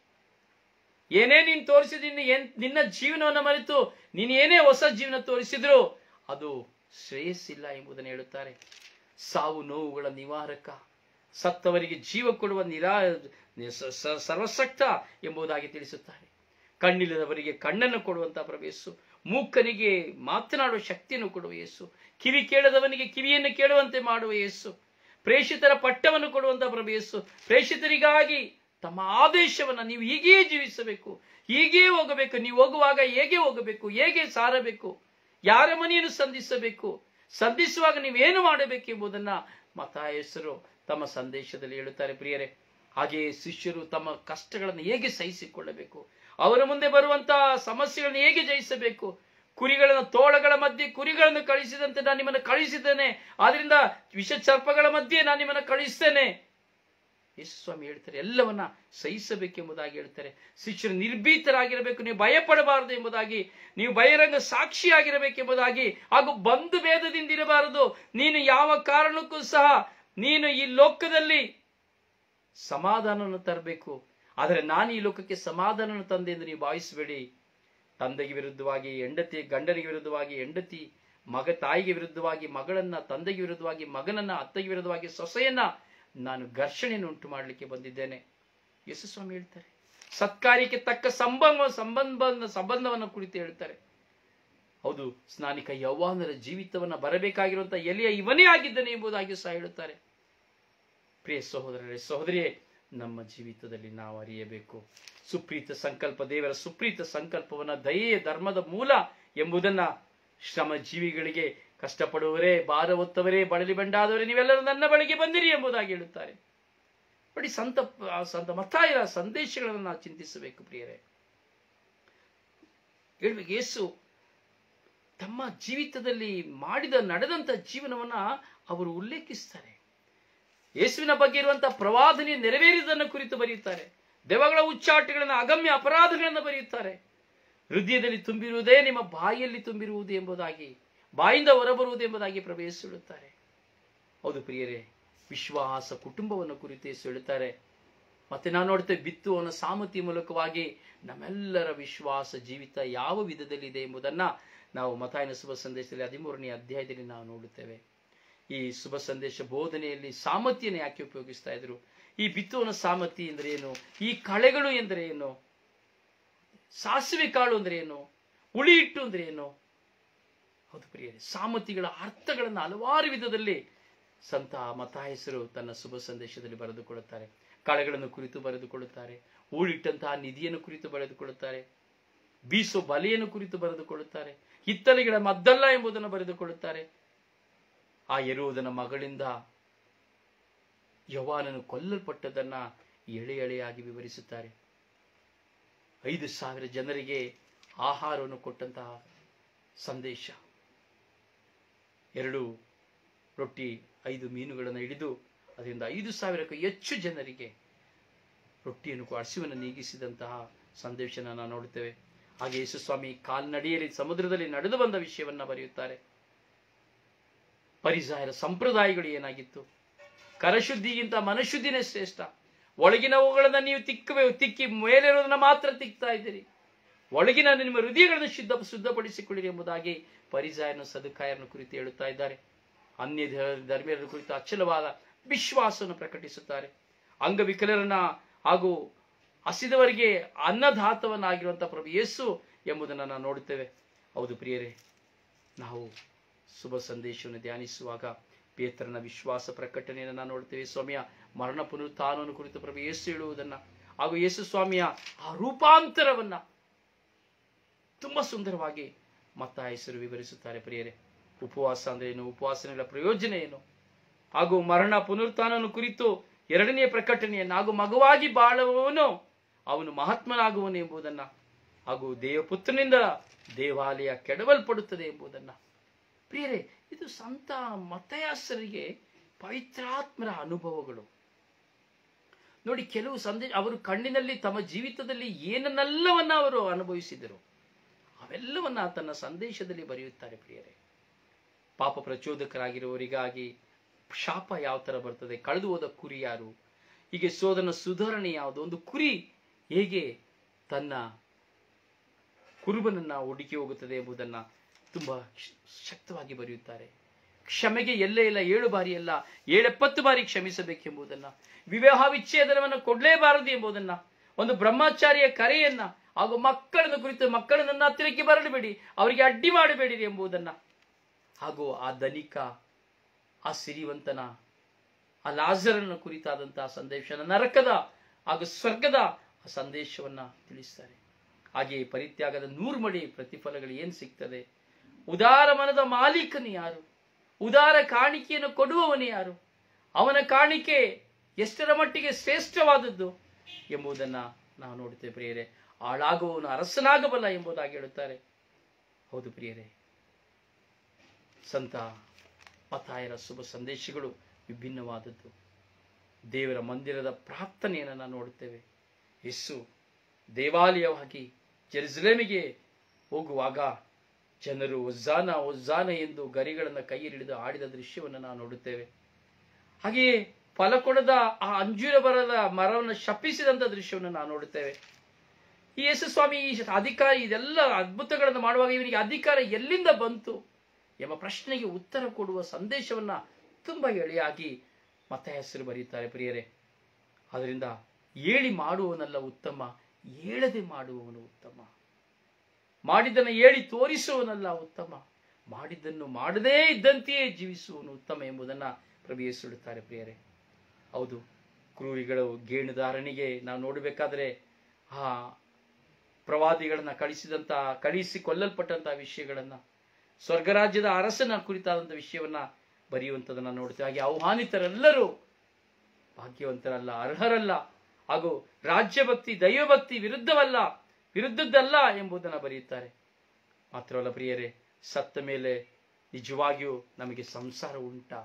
ಏನೇ ನೀನು ತೋರಿಸಿದ ಏನ್ ನಿನ್ನ ಜೀವನವನ್ನು ಮರೆತು ನೀನು ಏನೇ ಹೊಸ ಜೀವನ ತೋರಿಸಿದ್ರು ಅದು ಶ್ರೇಯಸ್ಸಿಲ್ಲ ಎಂಬುದನ್ನು ಹೇಳುತ್ತಾರೆ ಸಾವು ನೋವುಗಳ ನಿವಾರಕ ಸತ್ತವರಿಗೆ ಜೀವ ಕೊಡುವ ನಿರಾ ಸ- ಸ- ಸರ್ವಶಕ್ತ ಎಂಬುದಾಗಿ ತಿಳಿಸುತ್ತಾರೆ ಕಣ್ಣಿಲ್ಲದವರಿಗೆ ಕಣ್ಣನ್ನು ಕೊಡುವಂತ ಪ್ರವೇಶು ಮೂಕನಿಗೆ ಮಾತನಾಡುವ ಶಕ್ತಿಯನ್ನು ಕೊಡುವ ಯೇಸು ಕಿವಿ ಕೇಳದವನಿಗೆ ಕಿವಿಯನ್ನು ಕೇಳುವಂತೆ ಮಾಡುವ ಯೇಸು ಪ್ರೇಷಿತರ ಪಟ್ಟವನ್ನು ಕೊಡುವಂತ ಪ್ರಭು ಯೇಸು ಪ್ರೇಷಿತರಿಗಾಗಿ ತಮ್ಮ ಆದೇಶವನ್ನ ನೀವು ಹೀಗೇ ಜೀವಿಸಬೇಕು ಹೀಗೇ ಹೋಗಬೇಕು ನೀವು ಹೋಗುವಾಗ ಹೇಗೆ ಹೋಗಬೇಕು ಹೇಗೆ ಸಾರಬೇಕು ಯಾರ ಮನೆಯನ್ನು ಸಂಧಿಸಬೇಕು ಸಂಧಿಸುವಾಗ ನೀವೇನು ಮಾಡಬೇಕು ಎಂಬುದನ್ನ ಮತಾಯಸರು ತಮ್ಮ ಸಂದೇಶದಲ್ಲಿ ಹೇಳುತ್ತಾರೆ ಪ್ರಿಯರೇ ಹಾಗೆಯೇ ಶಿಷ್ಯರು ತಮ್ಮ ಕಷ್ಟಗಳನ್ನು ಹೇಗೆ ಸಹಿಸಿಕೊಳ್ಳಬೇಕು ಅವರ ಮುಂದೆ ಬರುವಂತಹ ಸಮಸ್ಯೆಗಳನ್ನು ಹೇಗೆ ಜಯಿಸಬೇಕು ಕುರಿಗಳನ್ನು ತೋಳಗಳ ಮಧ್ಯೆ ಕುರಿಗಳನ್ನು ಕಳಿಸಿದಂತೆ ನಾನು ನಿಮ್ಮನ್ನು ಕಳಿಸಿದ್ದೇನೆ ಆದ್ರಿಂದ ವಿಷ ಸರ್ಪಗಳ ಮಧ್ಯೆ ನಾನು ನಿಮ್ಮನ್ನು ಕಳಿಸ್ತೇನೆ ಯೇಸು ಸ್ವಾಮಿ ಹೇಳ್ತಾರೆ ಎಲ್ಲವನ್ನ ಸಹಿಸಬೇಕೆಂಬುದಾಗಿ ಹೇಳ್ತಾರೆ ಶಿಷ್ಯರು ನಿರ್ಭೀತರಾಗಿರಬೇಕು ನೀವು ಭಯಪಡಬಾರದು ಎಂಬುದಾಗಿ ನೀವು ಬಹಿರಂಗ ಸಾಕ್ಷಿಯಾಗಿರಬೇಕೆಂಬುದಾಗಿ ಹಾಗೂ ಬಂಧು ಭೇದದಿಂದ ಇರಬಾರದು ನೀನು ಯಾವ ಕಾರಣಕ್ಕೂ ಸಹ ನೀನು ಈ ಲೋಕದಲ್ಲಿ ಸಮಾಧಾನವನ್ನು ತರಬೇಕು ಆದರೆ ನಾನು ಈ ಲೋಕಕ್ಕೆ ಸಮಾಧಾನವನ್ನು ತಂದೆ ಎಂದು ನೀವು ಭಾವಿಸಬೇಡಿ ತಂದೆಗೆ ವಿರುದ್ಧವಾಗಿ ಹೆಂಡತಿ ಗಂಡನಿಗೆ ವಿರುದ್ಧವಾಗಿ ಹೆಂಡತಿ ಮಗ ತಾಯಿಗೆ ವಿರುದ್ಧವಾಗಿ ಮಗಳನ್ನ ತಂದೆಗೆ ವಿರುದ್ಧವಾಗಿ ಮಗನನ್ನ ಅತ್ತೆಗೆ ವಿರುದ್ಧವಾಗಿ ಸೊಸೆಯನ್ನ ನಾನು ಘರ್ಷಣೆಯನ್ನು ಉಂಟು ಮಾಡಲಿಕ್ಕೆ ಬಂದಿದ್ದೇನೆ ಯೇಸು ಸ್ವಾಮಿ ಹೇಳ್ತಾರೆ ಸತ್ಕಾರ್ಯಕ್ಕೆ ತಕ್ಕ ಸಂಬಂಧ ಸಂಬಂಧ ಸಂಬಂಧವನ್ನು ಕುರಿತು ಹೇಳ್ತಾರೆ ಹೌದು ಸ್ನಾನಿಕ ಯೌವಾನರ ಜೀವಿತವನ್ನ ಬರಬೇಕಾಗಿರುವಂತ ಎಲಿಯ ಇವನೇ ಆಗಿದ್ದಾನೆ ಎಂಬುದಾಗಿ ಸಹ ಹೇಳುತ್ತಾರೆ ಪ್ರಿಯ ಸಹೋದರರೇ ಸಹೋದರಿಯೇ ನಮ್ಮ ಜೀವಿತದಲ್ಲಿ ನಾವು ಅರಿಯಬೇಕು ಸುಪ್ರೀತ ಸಂಕಲ್ಪ ದೇವರ ಸುಪ್ರೀತ ಸಂಕಲ್ಪವನ್ನ ದಯೆಯ ಧರ್ಮದ ಮೂಲ ಎಂಬುದನ್ನ ಶ್ರಮ ಜೀವಿಗಳಿಗೆ ಕಷ್ಟಪಡುವವರೇ ಭಾರ ಹೊತ್ತವರೇ ಬಳಲಿ ಬಂಡಾದವರೇ ನೀವೆಲ್ಲರೂ ನನ್ನ ಬಳಿಗೆ ಬಂದಿರಿ ಎಂಬುದಾಗಿ ಹೇಳುತ್ತಾರೆ ನೋಡಿ ಸಂತ ಆ ಸಂತ ಮತ್ತಾಯರ ಸಂದೇಶಗಳನ್ನು ನಾವು ಚಿಂತಿಸಬೇಕು ಪ್ರಿಯರೇ ಹೇಳ್ಬೇಕು ಯೇಸು ತಮ್ಮ ಜೀವಿತದಲ್ಲಿ ಮಾಡಿದ ನಡೆದಂತ ಜೀವನವನ್ನ ಅವರು ಉಲ್ಲೇಖಿಸ್ತಾರೆ ಯೇಸುವಿನ ಬಗ್ಗೆ ಇರುವಂತಹ ಪ್ರವಾದನೆ ನೆರವೇರಿದನ್ನು ಕುರಿತು ಬರೆಯುತ್ತಾರೆ ದೆವಗಳ ಉಚ್ಚಾಟಗಳನ್ನು ಅಗಮ್ಯ ಅಪರಾಧಗಳನ್ನು ಬರೆಯುತ್ತಾರೆ ಹೃದಯದಲ್ಲಿ ತುಂಬಿರುವುದೇ ನಿಮ್ಮ ಬಾಯಿಯಲ್ಲಿ ತುಂಬಿರುವುದು ಎಂಬುದಾಗಿ ಬಾಯಿಂದ ಹೊರಬರುವುದು ಎಂಬುದಾಗಿ ಪ್ರವೇಶ ಹೇಳುತ್ತಾರೆ ಹೌದು ಪ್ರಿಯರೇ ವಿಶ್ವಾಸ ಕುಟುಂಬವನ್ನು ಕುರಿತು ಯೇಸು ಹೇಳುತ್ತಾರೆ ಮತ್ತೆ ನಾವು ನೋಡ್ತೇವೆ ಬಿತ್ತುವನ ಸಾಮತಿ ಮೂಲಕವಾಗಿ ನಮ್ಮೆಲ್ಲರ ವಿಶ್ವಾಸ ಜೀವಿತ ಯಾವ ವಿಧದಲ್ಲಿದೆ ಎಂಬುದನ್ನ ನಾವು ಮತಾಯನ ಶುಭ ಸಂದೇಶದಲ್ಲಿ ಹದಿಮೂರನೇ ಅಧ್ಯಾಯದಲ್ಲಿ ನಾವು ನೋಡುತ್ತೇವೆ ಈ ಶುಭ ಸಂದೇಶ ಬೋಧನೆಯಲ್ಲಿ ಸಾಮತಿಯನ್ನು ಯಾಕೆ ಉಪಯೋಗಿಸ್ತಾ ಇದ್ರು ಈ ಬಿತ್ತುವನ ಸಾಮತಿ ಎಂದರೆ ಏನು ಈ ಕಳೆಗಳು ಎಂದರೆ ಏನು ಸಾಸಿವೆ ಕಾಳು ಅಂದ್ರೆ ಏನು ಹುಳಿ ಹಿಟ್ಟು ಅಂದ್ರೆ ಏನು ಹೌದು ಪ್ರಿಯರೇ ಸಾಮತಿಗಳ ಅರ್ಥಗಳನ್ನು ಹಲವಾರು ವಿಧದಲ್ಲಿ ಸಂತ ಮತಾಯಸರು ತನ್ನ ಶುಭ ಸಂದೇಶದಲ್ಲಿ ಬರೆದುಕೊಳ್ಳುತ್ತಾರೆ ಕಳೆಗಳನ್ನು ಕುರಿತು ಬರೆದುಕೊಳ್ಳುತ್ತಾರೆ ಹೂಳಿಟ್ಟಂತಹ ನಿಧಿಯನ್ನು ಕುರಿತು ಬರೆದುಕೊಳ್ಳುತ್ತಾರೆ ಬೀಸೋ ಬಲೆಯನ್ನು ಕುರಿತು ಬರೆದುಕೊಳ್ಳುತ್ತಾರೆ ಹಿತ್ತಲಿಗಳ ಮದ್ದಲ್ಲ ಎಂಬುದನ್ನು ಬರೆದುಕೊಳ್ಳುತ್ತಾರೆ ಆ ಎರುವುದನ ಮಗಳಿಂದ ಯವಾನನು ಕೊಲ್ಲಲ್ಪಟ್ಟದನ್ನ ಎಳೆ ಎಳೆಯಾಗಿ ವಿವರಿಸುತ್ತಾರೆ ಐದು ಸಾವಿರ ಜನರಿಗೆ ಆಹಾರವನ್ನು ಕೊಟ್ಟಂತಹ ಸಂದೇಶ ಎರಡು ರೊಟ್ಟಿ ಐದು ಮೀನುಗಳನ್ನು ಹಿಡಿದು ಅದರಿಂದ ಐದು ಸಾವಿರಕ್ಕೂ ಹೆಚ್ಚು ಜನರಿಗೆ ರೊಟ್ಟಿಯನ್ನು ಹಸಿವನ್ನು ನೀಗಿಸಿದಂತಹ ಸಂದೇಶನ ನಾವು ನೋಡುತ್ತೇವೆ ಹಾಗೆ ಯೇಸು ಸ್ವಾಮಿ ಕಾಲ್ನಡಿಯಲ್ಲಿ ಸಮುದ್ರದಲ್ಲಿ ನಡೆದು ಬಂದ ವಿಷಯವನ್ನ ಬರೆಯುತ್ತಾರೆ ಪರಿಸಾಯರ ಸಂಪ್ರದಾಯಗಳು ಏನಾಗಿತ್ತು ಕರಶುದ್ಧಿಗಿಂತ ಮನಶುದ್ಧಿನೇ ಶ್ರೇಷ್ಠ ಒಳಗಿನವುಗಳನ್ನ ನೀವು ತಿಕ್ಕಬೇಕು ತಿಕ್ಕಿ ಮೇಲಿರೋದನ್ನ ಮಾತ್ರ ತಿಕ್ತಾ ಇದ್ದೀರಿ ಒಳಗಿನ ನಿಮ್ಮ ಹೃದಯಗಳನ್ನು ಶುದ್ಧ ಶುದ್ಧಪಡಿಸಿಕೊಳ್ಳಿರಿ ಎಂಬುದಾಗಿ ಪರಿಸಾಯನ ಸದುಕಾಯರನ್ನು ಕುರಿತು ಹೇಳುತ್ತಾ ಇದ್ದಾರೆ ಅನ್ಯ ಧ- ಧರ್ಮೀಯರ ಕುರಿತು ಅಚಲವಾದ ವಿಶ್ವಾಸವನ್ನು ಪ್ರಕಟಿಸುತ್ತಾರೆ ಅಂಗವಿಕಲರನ್ನ ಹಾಗೂ ಹಸಿದವರಿಗೆ ಅನ್ನದಾತವನ್ನಾಗಿರುವಂಥ ಪ್ರಭು ಯೇಸು ಎಂಬುದನ್ನು ನಾವು ನೋಡುತ್ತೇವೆ ಹೌದು ಪ್ರಿಯರೇ ನಾವು ಶುಭ ಸಂದೇಶವನ್ನು ಧ್ಯಾನಿಸುವಾಗ ಪೇತ್ರನ ವಿಶ್ವಾಸ ಪ್ರಕಟಣೆಯನ್ನು ನಾವು ನೋಡ್ತೇವೆ ಸ್ವಾಮಿಯ ಮರಣ ಪುನರುತ್ಥಾನವನ್ನು ಕುರಿತು ಪ್ರಭು ಯೇಸು ಹೇಳುವುದನ್ನ ಹಾಗೂ ಯೇಸು ಸ್ವಾಮಿಯ ಆ ರೂಪಾಂತರವನ್ನ ತುಂಬಾ ಸುಂದರವಾಗಿ ಮತ್ತ ಹೆಸರು ವಿವರಿಸುತ್ತಾರೆ ಪ್ರಿಯರೇ ಉಪವಾಸ ಅಂದ್ರೆ ಏನು ಉಪವಾಸನೆಗಳ ಪ್ರಯೋಜನ ಏನು ಹಾಗೂ ಮರಣ ಪುನರುತ್ಥಾನವನ್ನು ಕುರಿತು ಎರಡನೆಯ ಪ್ರಕಟಣೆಯನ್ನು ಹಾಗೂ ಮಗುವಾಗಿ ಬಾಳುವವನು ಅವನು ಮಹಾತ್ಮನಾಗುವನು ಎಂಬುದನ್ನ ಹಾಗೂ ದೇವಪುತ್ರನಿಂದ ದೇವಾಲಯ ಕೆಡವಲ್ಪಡುತ್ತದೆ ಎಂಬುದನ್ನ ಪ್ರಿಯರೇ ಇದು ಸಂತ ಮತಯಾಸರಿಗೆ ಪವಿತ್ರಾತ್ಮರ ಅನುಭವಗಳು ನೋಡಿ ಕೆಲವು ಸಂದೇಶ ಅವರು ಕಣ್ಣಿನಲ್ಲಿ ತಮ್ಮ ಜೀವಿತದಲ್ಲಿ ಏನನ್ನೆಲ್ಲವನ್ನ ಅವರು ಅನುಭವಿಸಿದರು ಅವೆಲ್ಲವನ್ನ ತನ್ನ ಸಂದೇಶದಲ್ಲಿ ಬರೆಯುತ್ತಾರೆ ಪ್ರಿಯರೇ ಪಾಪ ಪ್ರಚೋದಕರಾಗಿರುವವರಿಗಾಗಿ ಶಾಪ ಯಾವ ತರ ಬರ್ತದೆ ಕಳೆದು ಹೋದ ಕುರಿ ಯಾರು ಹೀಗೆ ಸೋದನ ಸುಧಾರಣೆ ಯಾವುದು ಒಂದು ಕುರಿ ಹೇಗೆ ತನ್ನ ಕುರುಬನನ್ನ ಹುಡುಕಿ ಹೋಗುತ್ತದೆ ಎಂಬುದನ್ನ ತುಂಬಾ ಶ- ಶಕ್ತವಾಗಿ ಬರೆಯುತ್ತಾರೆ ಕ್ಷಮೆಗೆ ಎಲ್ಲೇ ಇಲ್ಲ ಏಳು ಬಾರಿ ಅಲ್ಲ ಏಳೆಪ್ಪತ್ತು ಬಾರಿ ಕ್ಷಮಿಸಬೇಕೆಂಬುದನ್ನ ವಿವಾಹ ವಿಚ್ಛೇದನವನ್ನು ಕೊಡಲೇಬಾರದು ಎಂಬುದನ್ನ ಒಂದು ಬ್ರಹ್ಮಚಾರಿಯ ಕರೆಯನ್ನ ಹಾಗೂ ಮಕ್ಕಳನ್ನು ಕುರಿತು ಮಕ್ಕಳನ್ನು ನನ್ನ ಹತ್ತಿರಕ್ಕೆ ಬರಲಬೇಡಿ ಅವರಿಗೆ ಅಡ್ಡಿ ಮಾಡಬೇಡಿರಿ ಎಂಬುದನ್ನ ಹಾಗೂ ಆ ಧನಿಕ ಆ ಸಿರಿವಂತನ ಆ ಲಾಜರನ ಕುರಿತಾದಂತಹ ಸಂದೇಶನ ನರಕದ ಹಾಗೂ ಸ್ವರ್ಗದ ಆ ಸಂದೇಶವನ್ನ ತಿಳಿಸ್ತಾರೆ ಹಾಗೆಯೇ ಪರಿತ್ಯಾಗದ ನೂರು ಮಡಿ ಪ್ರತಿಫಲಗಳು ಏನ್ ಸಿಗ್ತದೆ ಉದಾರ ಮನದ ಮಾಲೀಕನು ಯಾರು ಉದಾರ ಕಾಣಿಕೆಯನ್ನು ಕೊಡುವವನು ಯಾರು ಅವನ ಕಾಣಿಕೆ ಎಷ್ಟರ ಮಟ್ಟಿಗೆ ಶ್ರೇಷ್ಠವಾದದ್ದು ಎಂಬುದನ್ನ ನಾವು ನೋಡುತ್ತೇವೆ ಪ್ರಿಯರೇ ಆಳಾಗುವವನು ಅರಸನಾಗಬಲ್ಲ ಎಂಬುದಾಗಿ ಹೇಳುತ್ತಾರೆ ಹೌದು ಪ್ರಿಯರೇ ಸಂತ ಮತಾಯರ ಶುಭ ಸಂದೇಶಗಳು ವಿಭಿನ್ನವಾದದ್ದು ದೇವರ ಮಂದಿರದ ಪ್ರಾರ್ಥನೆಯನ್ನು ನಾವು ನೋಡುತ್ತೇವೆ ಯೇಸು ದೇವಾಲಯವಾಗಿ ಜೆರುಸಲೇಮಿಗೆ ಹೋಗುವಾಗ ಜನರು ಒಜ್ಜಾನ ಒಜ್ಜಾನ ಎಂದು ಗರಿಗಳನ್ನು ಕೈಯಲ್ಲಿ ಹಿಡಿದು ಆಡಿದ ದೃಶ್ಯವನ್ನು ನಾವು ನೋಡುತ್ತೇವೆ ಹಾಗೆಯೇ ಫಲ ಕೊಡದ ಆ ಅಂಜೂರ ಬರದ ಮರವನ್ನು ಶಪಿಸಿದಂತ ದೃಶ್ಯವನ್ನು ನಾವು ನೋಡುತ್ತೇವೆ ಈ ಯೇಸು ಸ್ವಾಮಿ ಈ ಅಧಿಕಾರ ಇದೆಲ್ಲ ಅದ್ಭುತಗಳನ್ನು ಮಾಡುವಾಗ ಇವನಿಗೆ ಅಧಿಕಾರ ಎಲ್ಲಿಂದ ಬಂತು ಎಂಬ ಪ್ರಶ್ನೆಗೆ ಉತ್ತರ ಕೊಡುವ ಸಂದೇಶವನ್ನ ತುಂಬಾ ಎಳೆಯಾಗಿ ಮತ್ತೆ ಹೆಸರು ಬರೆಯುತ್ತಾರೆ ಪ್ರಿಯರೇ ಅದರಿಂದ ಏಳಿ ಮಾಡುವವನಲ್ಲ ಉತ್ತಮ ಏಳದೆ ಮಾಡುವವನು ಉತ್ತಮ ಮಾಡಿದ್ದನ್ನು ಹೇಳಿ ತೋರಿಸುವವನಲ್ಲ ಉತ್ತಮ ಮಾಡಿದ್ದನ್ನು ಮಾಡದೇ ಇದ್ದಂತೆಯೇ ಜೀವಿಸುವವನು ಉತ್ತಮ ಎಂಬುದನ್ನ ಪ್ರಭು ಯೇಸು ಹೇಳುತ್ತಾರೆ ಪ್ರಿಯರೇ ಹೌದು ಕ್ರೂರಿಗಳು ಗೇಣುದಾರನಿಗೆ ನಾವು ನೋಡಬೇಕಾದ್ರೆ ಆ ಪ್ರವಾದಿಗಳನ್ನ ಕಳಿಸಿದಂತ ಕಳಿಸಿ ಕೊಲ್ಲಲ್ಪಟ್ಟಂತಹ ವಿಷಯಗಳನ್ನ ಸ್ವರ್ಗರಾಜ್ಯದ ಅರಸನ ಕುರಿತಾದಂಥ ವಿಷಯವನ್ನ ಬರೆಯುವಂಥದ್ದನ್ನ ನೋಡ್ತೇವೆ ಹಾಗೆ ಆಹ್ವಾನಿತರೆಲ್ಲರೂ ಭಾಗ್ಯವಂತರಲ್ಲ ಅರ್ಹರಲ್ಲ ಹಾಗೂ ರಾಜ್ಯಭಕ್ತಿ ದೈವಭಕ್ತಿ ವಿರುದ್ಧವಲ್ಲ ವಿರುದ್ಧದ್ದಲ್ಲ ಎಂಬುದನ್ನು ಬರೆಯುತ್ತಾರೆ ಮಾತ್ರವಲ್ಲ ಪ್ರಿಯರೇ ಸತ್ತ ಮೇಲೆ ನಿಜವಾಗಿಯೂ ನಮಗೆ ಸಂಸಾರ ಉಂಟಾ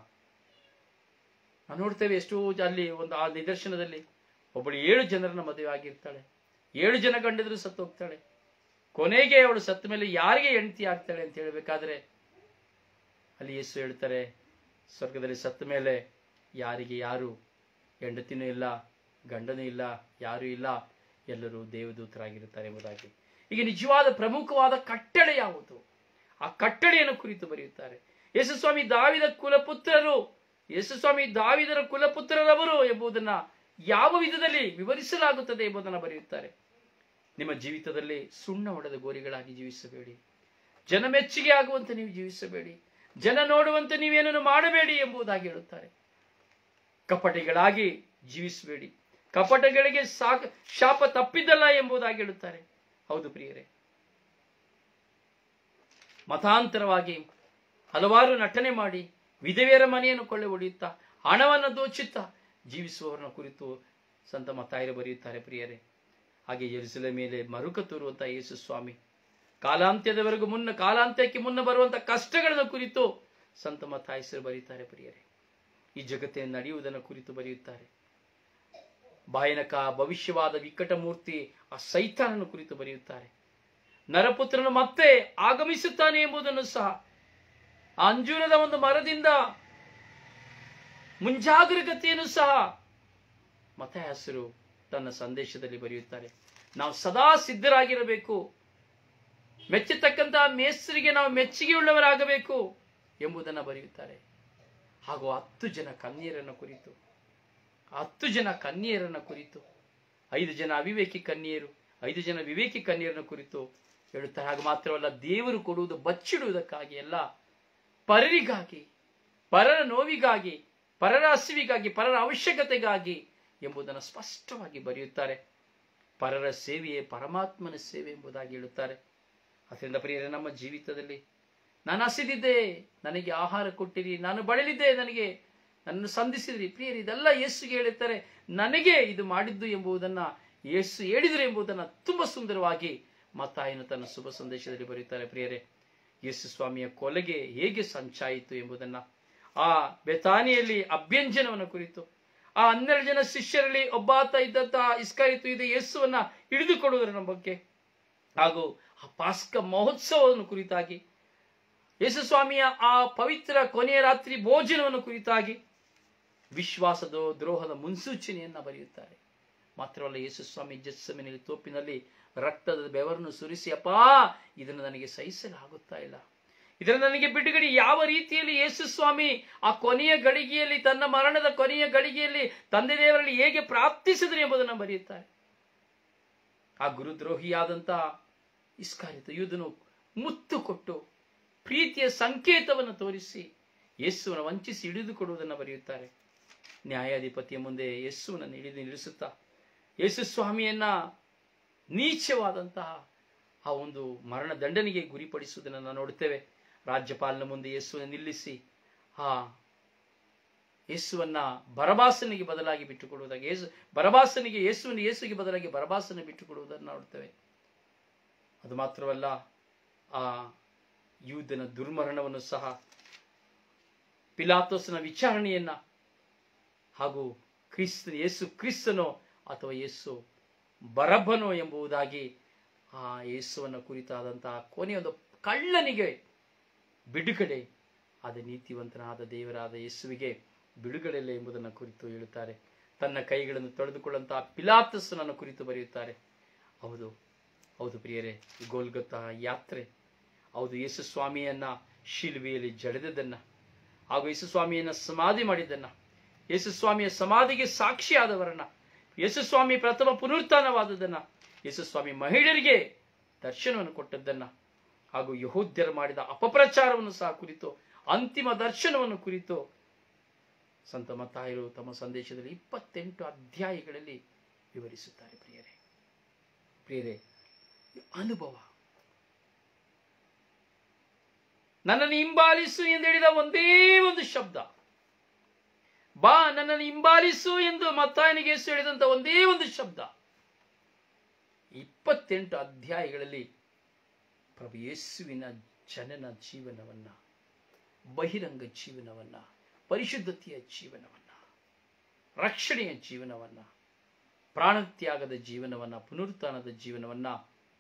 ನಾವು ನೋಡ್ತೇವೆ ಎಷ್ಟೋ ಜ- ಅಲ್ಲಿ ಒಂದು ಆ ನಿದರ್ಶನದಲ್ಲಿ ಒಬ್ಬಳು ಏಳು ಜನರನ್ನ ಮದುವೆ ಆಗಿರ್ತಾಳೆ ಏಳು ಜನ ಗಂಡಿದ್ರು ಸತ್ತು ಹೋಗ್ತಾಳೆ ಕೊನೆಗೆ ಅವಳು ಸತ್ತ ಮೇಲೆ ಯಾರಿಗೆ ಹೆಂಡತಿ ಆಗ್ತಾಳೆ ಅಂತ ಹೇಳ್ಬೇಕಾದ್ರೆ ಅಲ್ಲಿ ಯೇಸು ಹೇಳ್ತಾರೆ ಸ್ವರ್ಗದಲ್ಲಿ ಸತ್ತ ಮೇಲೆ ಯಾರಿಗೆ ಯಾರು ಹೆಂಡತಿನೂ ಇಲ್ಲ ಗಂಡನೂ ಇಲ್ಲ ಯಾರೂ ಇಲ್ಲ ಎಲ್ಲರೂ ದೇವದೂತರಾಗಿರುತ್ತಾರೆ ಎಂಬುದಾಗಿ ಈಗ ನಿಜವಾದ ಪ್ರಮುಖವಾದ ಕಟ್ಟಳೆ ಯಾವುದು ಆ ಕಟ್ಟಳೆಯನ್ನು ಕುರಿತು ಬರೆಯುತ್ತಾರೆ ಯೇಸುಸ್ವಾಮಿ ದಾವಿದ ಕುಲಪುತ್ರರು ಯೇಸುಸ್ವಾಮಿ ದಾವಿದರ ಕುಲಪುತ್ರರವರು ಎಂಬುದನ್ನ ಯಾವ ವಿಧದಲ್ಲಿ ವಿವರಿಸಲಾಗುತ್ತದೆ ಎಂಬುದನ್ನು ಬರೆಯುತ್ತಾರೆ ನಿಮ್ಮ ಜೀವಿತದಲ್ಲಿ ಸುಣ್ಣ ಹೊಡೆದ ಗೋರಿಗಳಾಗಿ ಜೀವಿಸಬೇಡಿ ಜನ ಮೆಚ್ಚುಗೆ ಆಗುವಂತೆ ನೀವು ಜೀವಿಸಬೇಡಿ ಜನ ನೋಡುವಂತೆ ನೀವೇನನ್ನು ಮಾಡಬೇಡಿ ಎಂಬುದಾಗಿ ಹೇಳುತ್ತಾರೆ ಕಪಟಿಗಳಾಗಿ ಜೀವಿಸಬೇಡಿ ಕಪಟಗಳಿಗೆ ಸಾಕ ಶಾಪ ತಪ್ಪಿದ್ದಲ್ಲ ಎಂಬುದಾಗಿ ಹೇಳುತ್ತಾರೆ ಹೌದು ಪ್ರಿಯರೇ ಮತಾಂತರವಾಗಿ ಹಲವಾರು ನಟನೆ ಮಾಡಿ ವಿಧವೆಯರ ಮನೆಯನ್ನು ಕೊಳ್ಳೆ ಹೊಡೆಯುತ್ತಾ ಹಣವನ್ನು ದೋಚುತ್ತಾ ಜೀವಿಸುವವರನ್ನ ಕುರಿತು ಸಂತ ಮತಾಯರು ಬರೆಯುತ್ತಾರೆ ಪ್ರಿಯರೇ ಹಾಗೆ ಎರಿಸಲ ಮೇಲೆ ಮರುಕ ತೋರುವಂತ ಯೇಸು ಸ್ವಾಮಿ ಕಾಲಾಂತ್ಯದವರೆಗೂ ಮುನ್ನ ಕಾಲಾಂತ್ಯಕ್ಕೆ ಮುನ್ನ ಬರುವಂತ ಕಷ್ಟಗಳನ್ನು ಕುರಿತು ಸಂತ ಮತಾಯಸರು ಬರೆಯುತ್ತಾರೆ ಪ್ರಿಯರೇ ಈ ಜಗತ್ತಿನ ನಡೆಯುವುದನ್ನು ಕುರಿತು ಬರೆಯುತ್ತಾರೆ ಭಯಾನಕ ಭವಿಷ್ಯವಾದ ವಿಕಟ ಮೂರ್ತಿ ಆ ಸೈತಾನನ ಕುರಿತು ಬರೆಯುತ್ತಾರೆ ನರಪುತ್ರನು ಮತ್ತೆ ಆಗಮಿಸುತ್ತಾನೆ ಎಂಬುದನ್ನು ಸಹ ಆ ಅಂಜೂರದ ಒಂದು ಮರದಿಂದ ಮುಂಜಾಗರೂಕತೆಯನ್ನು ಸಹ ಮತಯಾಸರು ತನ್ನ ಸಂದೇಶದಲ್ಲಿ ಬರೆಯುತ್ತಾರೆ ನಾವು ಸದಾ ಸಿದ್ಧರಾಗಿರಬೇಕು ಮೆಚ್ಚತಕ್ಕಂತಹ ಮೇಸ್ತ್ರಿಗೆ ನಾವು ಮೆಚ್ಚುಗೆಯುಳ್ಳವರಾಗಬೇಕು ಎಂಬುದನ್ನು ಬರೆಯುತ್ತಾರೆ ಹಾಗೂ ಹತ್ತು ಜನ ಕನ್ಯರನ್ನು ಕುರಿತು ಹತ್ತು ಜನ ಕನ್ಯೆಯರನ್ನ ಕುರಿತು ಐದು ಜನ ಅವಿವೇಕಿ ಕನ್ಯೆಯರು ಐದು ಜನ ವಿವೇಕಿ ಕನ್ಯೆಯರನ್ನ ಕುರಿತು ಹೇಳುತ್ತಾರೆ ಹಾಗೆ ಮಾತ್ರವಲ್ಲ ದೇವರು ಕೊಡುವುದು ಬಚ್ಚಿಡುವುದಕ್ಕಾಗಿ ಎಲ್ಲ ಪರರಿಗಾಗಿ ಪರರ ನೋವಿಗಾಗಿ ಪರರ ಹಸಿವಿಗಾಗಿ ಪರರ ಅವಶ್ಯಕತೆಗಾಗಿ ಎಂಬುದನ್ನು ಸ್ಪಷ್ಟವಾಗಿ ಬರೆಯುತ್ತಾರೆ ಪರರ ಸೇವೆಯೇ ಪರಮಾತ್ಮನ ಸೇವೆ ಎಂಬುದಾಗಿ ಹೇಳುತ್ತಾರೆ ಅದರಿಂದ ಪ್ರಿಯರೇ ನಮ್ಮ ಜೀವಿತದಲ್ಲಿ ನಾನು ಹಸಿದಿದ್ದೆ ನನಗೆ ಆಹಾರ ಕೊಟ್ಟಿರಿ ನಾನು ಬಳಲಿದ್ದೆ ನನಗೆ ನನ್ನನ್ನು ಸಂಧಿಸಿದ್ರಿ ಪ್ರಿಯರಿ ಇದೆಲ್ಲ ಯೇಸುಗೆ ಹೇಳುತ್ತಾರೆ ನನಗೆ ಇದು ಮಾಡಿದ್ದು ಎಂಬುದನ್ನ ಯೇಸು ಹೇಳಿದ್ರು ಎಂಬುದನ್ನ ತುಂಬಾ ಸುಂದರವಾಗಿ ಮತ್ತಾಯನು ತನ್ನ ಶುಭ ಸಂದೇಶದಲ್ಲಿ ಬರೆಯುತ್ತಾರೆ ಪ್ರಿಯರೇ ಯೇಸು ಸ್ವಾಮಿಯ ಕೊಲೆಗೆ ಹೇಗೆ ಸಂಚಾಯಿತು ಎಂಬುದನ್ನ ಆ ಬೆತಾನಿಯಲ್ಲಿ ಅಭ್ಯಂಜನವನ್ನು ಕುರಿತು ಆ ಹನ್ನೆರಡು ಜನ ಶಿಷ್ಯರಲ್ಲಿ ಒಬ್ಬಾತ ಇದ್ದಂತ ಇಸ್ಕಾಯಿತು ಇದು ಯೇಸುವನ್ನ ಹಿಡಿದುಕೊಡುವುದರ ಬಗ್ಗೆ ಹಾಗೂ ಆ ಪಾಸ್ಕ ಮಹೋತ್ಸವವನ್ನು ಕುರಿತಾಗಿ ಯೇಸು ಸ್ವಾಮಿಯ ಆ ಪವಿತ್ರ ಕೊನೆಯ ರಾತ್ರಿ ಭೋಜನವನ್ನು ಕುರಿತಾಗಿ ವಿಶ್ವಾಸದ ದ್ರೋಹದ ಮುನ್ಸೂಚನೆಯನ್ನ ಬರೆಯುತ್ತಾರೆ ಮಾತ್ರವಲ್ಲ ಯೇಸು ಸ್ವಾಮಿ ಜಸ್ಸಮಿನಲ್ಲಿ ತೋಪಿನಲ್ಲಿ ರಕ್ತದ ಬೆವರನ್ನು ಸುರಿಸಿ ಅಪ್ಪಾ ಇದನ್ನು ನನಗೆ ಸಹಿಸಲಾಗುತ್ತಾ ಇಲ್ಲ ಇದರ ನನಗೆ ಬಿಡುಗಡೆ ಯಾವ ರೀತಿಯಲ್ಲಿ ಯೇಸು ಸ್ವಾಮಿ ಆ ಕೊನೆಯ ಗಳಿಗೆಯಲ್ಲಿ ತನ್ನ ಮರಣದ ಕೊನೆಯ ಗಳಿಗೆಯಲ್ಲಿ ತಂದೆ ದೇವರಲ್ಲಿ ಹೇಗೆ ಪ್ರಾರ್ಥಿಸಿದ್ರು ಎಂಬುದನ್ನು ಬರೆಯುತ್ತಾರೆ ಆ ಗುರುದ್ರೋಹಿಯಾದಂತ ಇಸ್ಕಾರಿತ ಯೂದನು ಮುತ್ತು ಕೊಟ್ಟು ಪ್ರೀತಿಯ ಸಂಕೇತವನ್ನು ತೋರಿಸಿ ಯೇಸುವನ್ನು ವಂಚಿಸಿ ಹಿಡಿದುಕೊಡುವುದನ್ನು ಬರೆಯುತ್ತಾರೆ ನ್ಯಾಯಾಧಿಪತಿಯ ಮುಂದೆ ಯೇಸುವನ್ನು ಹಿಡಿದು ನಿಲ್ಲಿಸುತ್ತಾ ಯೇಸು ಸ್ವಾಮಿಯನ್ನ ನೀಚವಾದಂತಹ ಆ ಒಂದು ಮರಣ ದಂಡನೆಗೆ ಗುರಿಪಡಿಸುವುದನ್ನು ನಾವು ನೋಡುತ್ತೇವೆ ರಾಜ್ಯಪಾಲನ ಮುಂದೆ ಯೇಸುವನ್ನು ನಿಲ್ಲಿಸಿ ಆ ಯೇಸುವನ್ನ ಬರಬಾಸನಿಗೆ ಬದಲಾಗಿ ಬಿಟ್ಟುಕೊಡುವುದಾಗಿ ಯೇಸು ಬರಬಾಸನಿಗೆ ಯೇಸುವಿನ ಯೇಸುಗೆ ಬದಲಾಗಿ ಬರಬಾಸನ ಬಿಟ್ಟುಕೊಡುವುದನ್ನು ನೋಡುತ್ತೇವೆ ಅದು ಮಾತ್ರವಲ್ಲ ಆ ಯೂದನ ದುರ್ಮರಣವನ್ನು ಸಹ ಪಿಲಾತೋಸನ ವಿಚಾರಣೆಯನ್ನ ಹಾಗೂ ಕ್ರಿಸ್ತ ಯೇಸು ಕ್ರಿಸ್ತನೋ ಅಥವಾ ಯೇಸು ಬರಬ್ಬನೋ ಎಂಬುದಾಗಿ ಆ ಯೇಸುವನ್ನ ಕುರಿತಾದಂತಹ ಕೊನೆಯೊಂದು ಕಳ್ಳನಿಗೆ ಬಿಡುಗಡೆ ಆದ ನೀತಿವಂತನಾದ ದೇವರಾದ ಯೇಸುವಿಗೆ ಬಿಡುಗಡೆ ಇಲ್ಲ ಎಂಬುದನ್ನು ಕುರಿತು ಹೇಳುತ್ತಾರೆ ತನ್ನ ಕೈಗಳನ್ನು ತೊಳೆದುಕೊಳ್ಳುವಂತಹ ಪಿಲಾತಸ್ಸನನ್ನು ಕುರಿತು ಬರೆಯುತ್ತಾರೆ ಹೌದು ಹೌದು ಪ್ರಿಯರೇ ಈ ಗೋಲ್ಗೊತ್ತ ಯಾತ್ರೆ ಹೌದು ಯೇಸು ಸ್ವಾಮಿಯನ್ನ ಶಿಲ್ವೆಯಲ್ಲಿ ಜಡೆದದನ್ನ ಹಾಗೂ ಯೇಸು ಸ್ವಾಮಿಯನ್ನ ಸಮಾಧಿ ಮಾಡಿದ್ದನ್ನ ಯೇಸು ಸ್ವಾಮಿಯ ಸಮಾಧಿಗೆ ಸಾಕ್ಷಿಯಾದವರನ್ನ ಯೇಸು ಸ್ವಾಮಿ ಪ್ರಥಮ ಪುನರುತ್ಥಾನವಾದದನ್ನ ಯೇಸು ಸ್ವಾಮಿ ಮಹಿಳೆಯರಿಗೆ ದರ್ಶನವನ್ನು ಕೊಟ್ಟದ್ದನ್ನ ಹಾಗೂ ಯಹೋದ್ಯರು ಮಾಡಿದ ಅಪಪ್ರಚಾರವನ್ನು ಸಹ ಕುರಿತು ಅಂತಿಮ ದರ್ಶನವನ್ನು ಕುರಿತು ಸಂತ ಮತ್ತಾಯರು ತಮ್ಮ ಸಂದೇಶದಲ್ಲಿ ಇಪ್ಪತ್ತೆಂಟು ಅಧ್ಯಾಯಗಳಲ್ಲಿ ವಿವರಿಸುತ್ತಾರೆ ಪ್ರಿಯರೇ ಪ್ರಿಯರೇ ಈ ಅನುಭವ ನನ್ನನ್ನು ಹಿಂಬಾಲಿಸು ಎಂದು ಹೇಳಿದ ಒಂದೇ ಒಂದು ಶಬ್ದ ಬಾ ನನ್ನನ್ನು ಹಿಂಬಾಲಿಸು ಎಂದು ಮತ್ತಾಯನಿಗೆ ಯೇಸು ಹೇಳಿದಂತ ಒಂದೇ ಒಂದು ಶಬ್ದ ಇಪ್ಪತ್ತೆಂಟು ಅಧ್ಯಾಯಗಳಲ್ಲಿ ಪ್ರಭು ಯೇಸುವಿನ ಜನನ ಜೀವನವನ್ನ ಬಹಿರಂಗ ಜೀವನವನ್ನ ಪರಿಶುದ್ಧತೆಯ ಜೀವನವನ್ನ ರಕ್ಷಣೆಯ ಜೀವನವನ್ನ ಪ್ರಾಣತ್ಯಾಗದ ಜೀವನವನ್ನ ಪುನರುತ್ಥಾನದ ಜೀವನವನ್ನ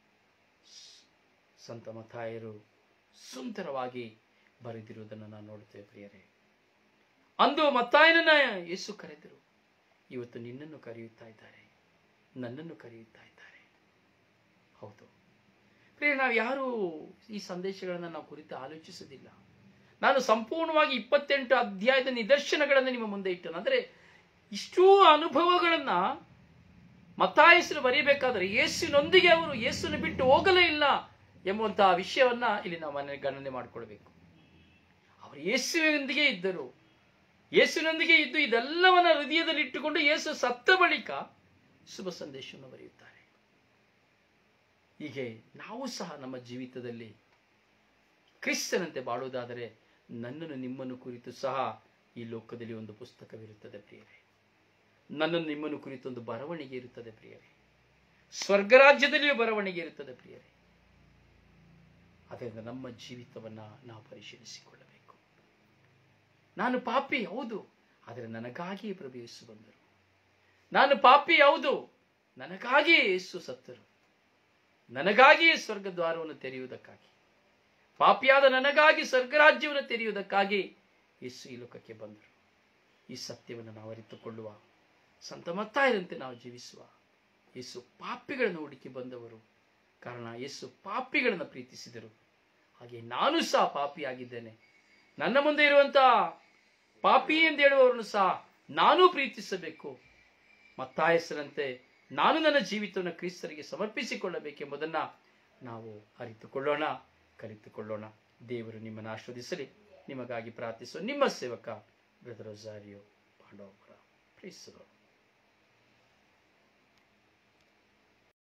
ಸಂತ ಮತಾಯರು ಸುಂದರವಾಗಿ ಬರೆದಿರುವುದನ್ನು ನಾವು ನೋಡುತ್ತೇವೆ ಪ್ರಿಯರೇ ಅಂದು ಮತ್ತಾಯನನ್ನ ಯೇಸು ಕರೆದರು ಇವತ್ತು ನಿನ್ನನ್ನು ಕರೆಯುತ್ತಾ ಇದ್ದಾರೆ ನನ್ನನ್ನು ಕರೆಯುತ್ತಾ ಇದ್ದಾರೆ ಹೌದು ಪ್ರಿಯ ನಾವು ಯಾರು ಈ ಸಂದೇಶಗಳನ್ನು ನಾವು ಕುರಿತು ಆಲೋಚಿಸುವುದಿಲ್ಲ ನಾನು ಸಂಪೂರ್ಣವಾಗಿ ಇಪ್ಪತ್ತೆಂಟು ಅಧ್ಯಾಯದ ನಿದರ್ಶನಗಳನ್ನು ನಿಮ್ಮ ಮುಂದೆ ಇಟ್ಟನು ಅಂದರೆ ಇಷ್ಟೂ ಅನುಭವಗಳನ್ನ ಮತ್ತಾಯಸರು ಬರೀಬೇಕಾದ್ರೆ ಯೇಸುವಿನೊಂದಿಗೆ ಅವರು ಯೇಸುವನ್ನು ಬಿಟ್ಟು ಹೋಗಲೇ ಇಲ್ಲ ಎಂಬುವಂತಹ ವಿಷಯವನ್ನ ಇಲ್ಲಿ ನಾವು ಮನೆ ಗಣನೆ ಮಾಡಿಕೊಳ್ಬೇಕು ಅವರು ಯೇಸುವಿನೊಂದಿಗೆ ಇದ್ದರು ಯೇಸುವಿನೊಂದಿಗೆ ಇದ್ದು ಇದೆಲ್ಲವನ್ನ ಹೃದಯದಲ್ಲಿ ಇಟ್ಟುಕೊಂಡು ಯೇಸು ಸತ್ತ ಬಳಿಕ ಶುಭ ಸಂದೇಶವನ್ನು ಬರೆಯುತ್ತಾರೆ ಹೀಗೆ ನಾವು ಸಹ ನಮ್ಮ ಜೀವಿತದಲ್ಲಿ ಕ್ರಿಸ್ತನಂತೆ ಬಾಳುವುದಾದರೆ ನನ್ನನ್ನು ನಿಮ್ಮನ್ನು ಕುರಿತು ಸಹ ಈ ಲೋಕದಲ್ಲಿ ಒಂದು ಪುಸ್ತಕವಿರುತ್ತದೆ ಪ್ರಿಯರೇ ನನ್ನನ್ನು ನಿಮ್ಮನ್ನು ಕುರಿತು ಒಂದು ಬರವಣಿಗೆ ಇರುತ್ತದೆ ಪ್ರಿಯರೇ ಸ್ವರ್ಗರಾಜ್ಯದಲ್ಲಿಯೂ ಬರವಣಿಗೆ ಇರುತ್ತದೆ ಪ್ರಿಯರೇ ಅದರಿಂದ ನಮ್ಮ ಜೀವಿತವನ್ನ ನಾವು ಪರಿಶೀಲಿಸಿಕೊಳ್ಳಬೇಕು ನಾನು ಪಾಪಿ ಹೌದು ಆದರೆ ನನಗಾಗಿ ಪ್ರಭು ಯೇಸು ಬಂದರು ನಾನು ಪಾಪಿ ಹೌದು ನನಗಾಗಿ ಯೇಸು ಸತ್ತರು ನನಗಾಗಿ ಸ್ವರ್ಗ ದ್ವಾರವನ್ನು ತೆರೆಯುವುದಕ್ಕಾಗಿ ಪಾಪಿಯಾದ ನನಗಾಗಿ ಸ್ವರ್ಗರಾಜ್ಯವನ್ನು ತೆರೆಯುವುದಕ್ಕಾಗಿ ಯೇಸು ಈ ಲೋಕಕ್ಕೆ ಬಂದರು ಈ ಸತ್ಯವನ್ನು ನಾವು ಅರಿತುಕೊಳ್ಳುವ ಸಂತ ಮತ್ತಾಯರಂತೆ ನಾವು ಜೀವಿಸುವ ಯೇಸು ಪಾಪಿಗಳನ್ನು ಹುಡುಕಿ ಬಂದವರು ಕಾರಣ ಯೇಸು ಪಾಪಿಗಳನ್ನು ಪ್ರೀತಿಸಿದರು ಹಾಗೆ ನಾನು ಸಹ ಪಾಪಿಯಾಗಿದ್ದೇನೆ ನನ್ನ ಮುಂದೆ ಇರುವಂತಹ ಪಾಪಿ ಎಂದು ಹೇಳುವವರನ್ನು ಸಹ ನಾನು ಪ್ರೀತಿಸಬೇಕು ಮತ್ತಾಯಸರಂತೆ ನಾನು ನನ್ನ ಜೀವಿತವನ್ನು ಕ್ರಿಸ್ತರಿಗೆ ಸಮರ್ಪಿಸಿಕೊಳ್ಳಬೇಕೆಂಬುದನ್ನು ನಾವು ಅರಿತುಕೊಳ್ಳೋಣ ಕಲಿತುಕೊಳ್ಳೋಣ ದೇವರು ನಿಮ್ಮನ್ನು ಆಶ್ವದಿಸಲಿ ನಿಮಗಾಗಿ ಪ್ರಾರ್ಥಿಸುವ ನಿಮ್ಮ ಸೇವಕ ಬ್ರದರ್ ರೋಸಾರಿಯೋ ಪಾಂಡವಪುರ ಪ್ರೀತಿಸಲು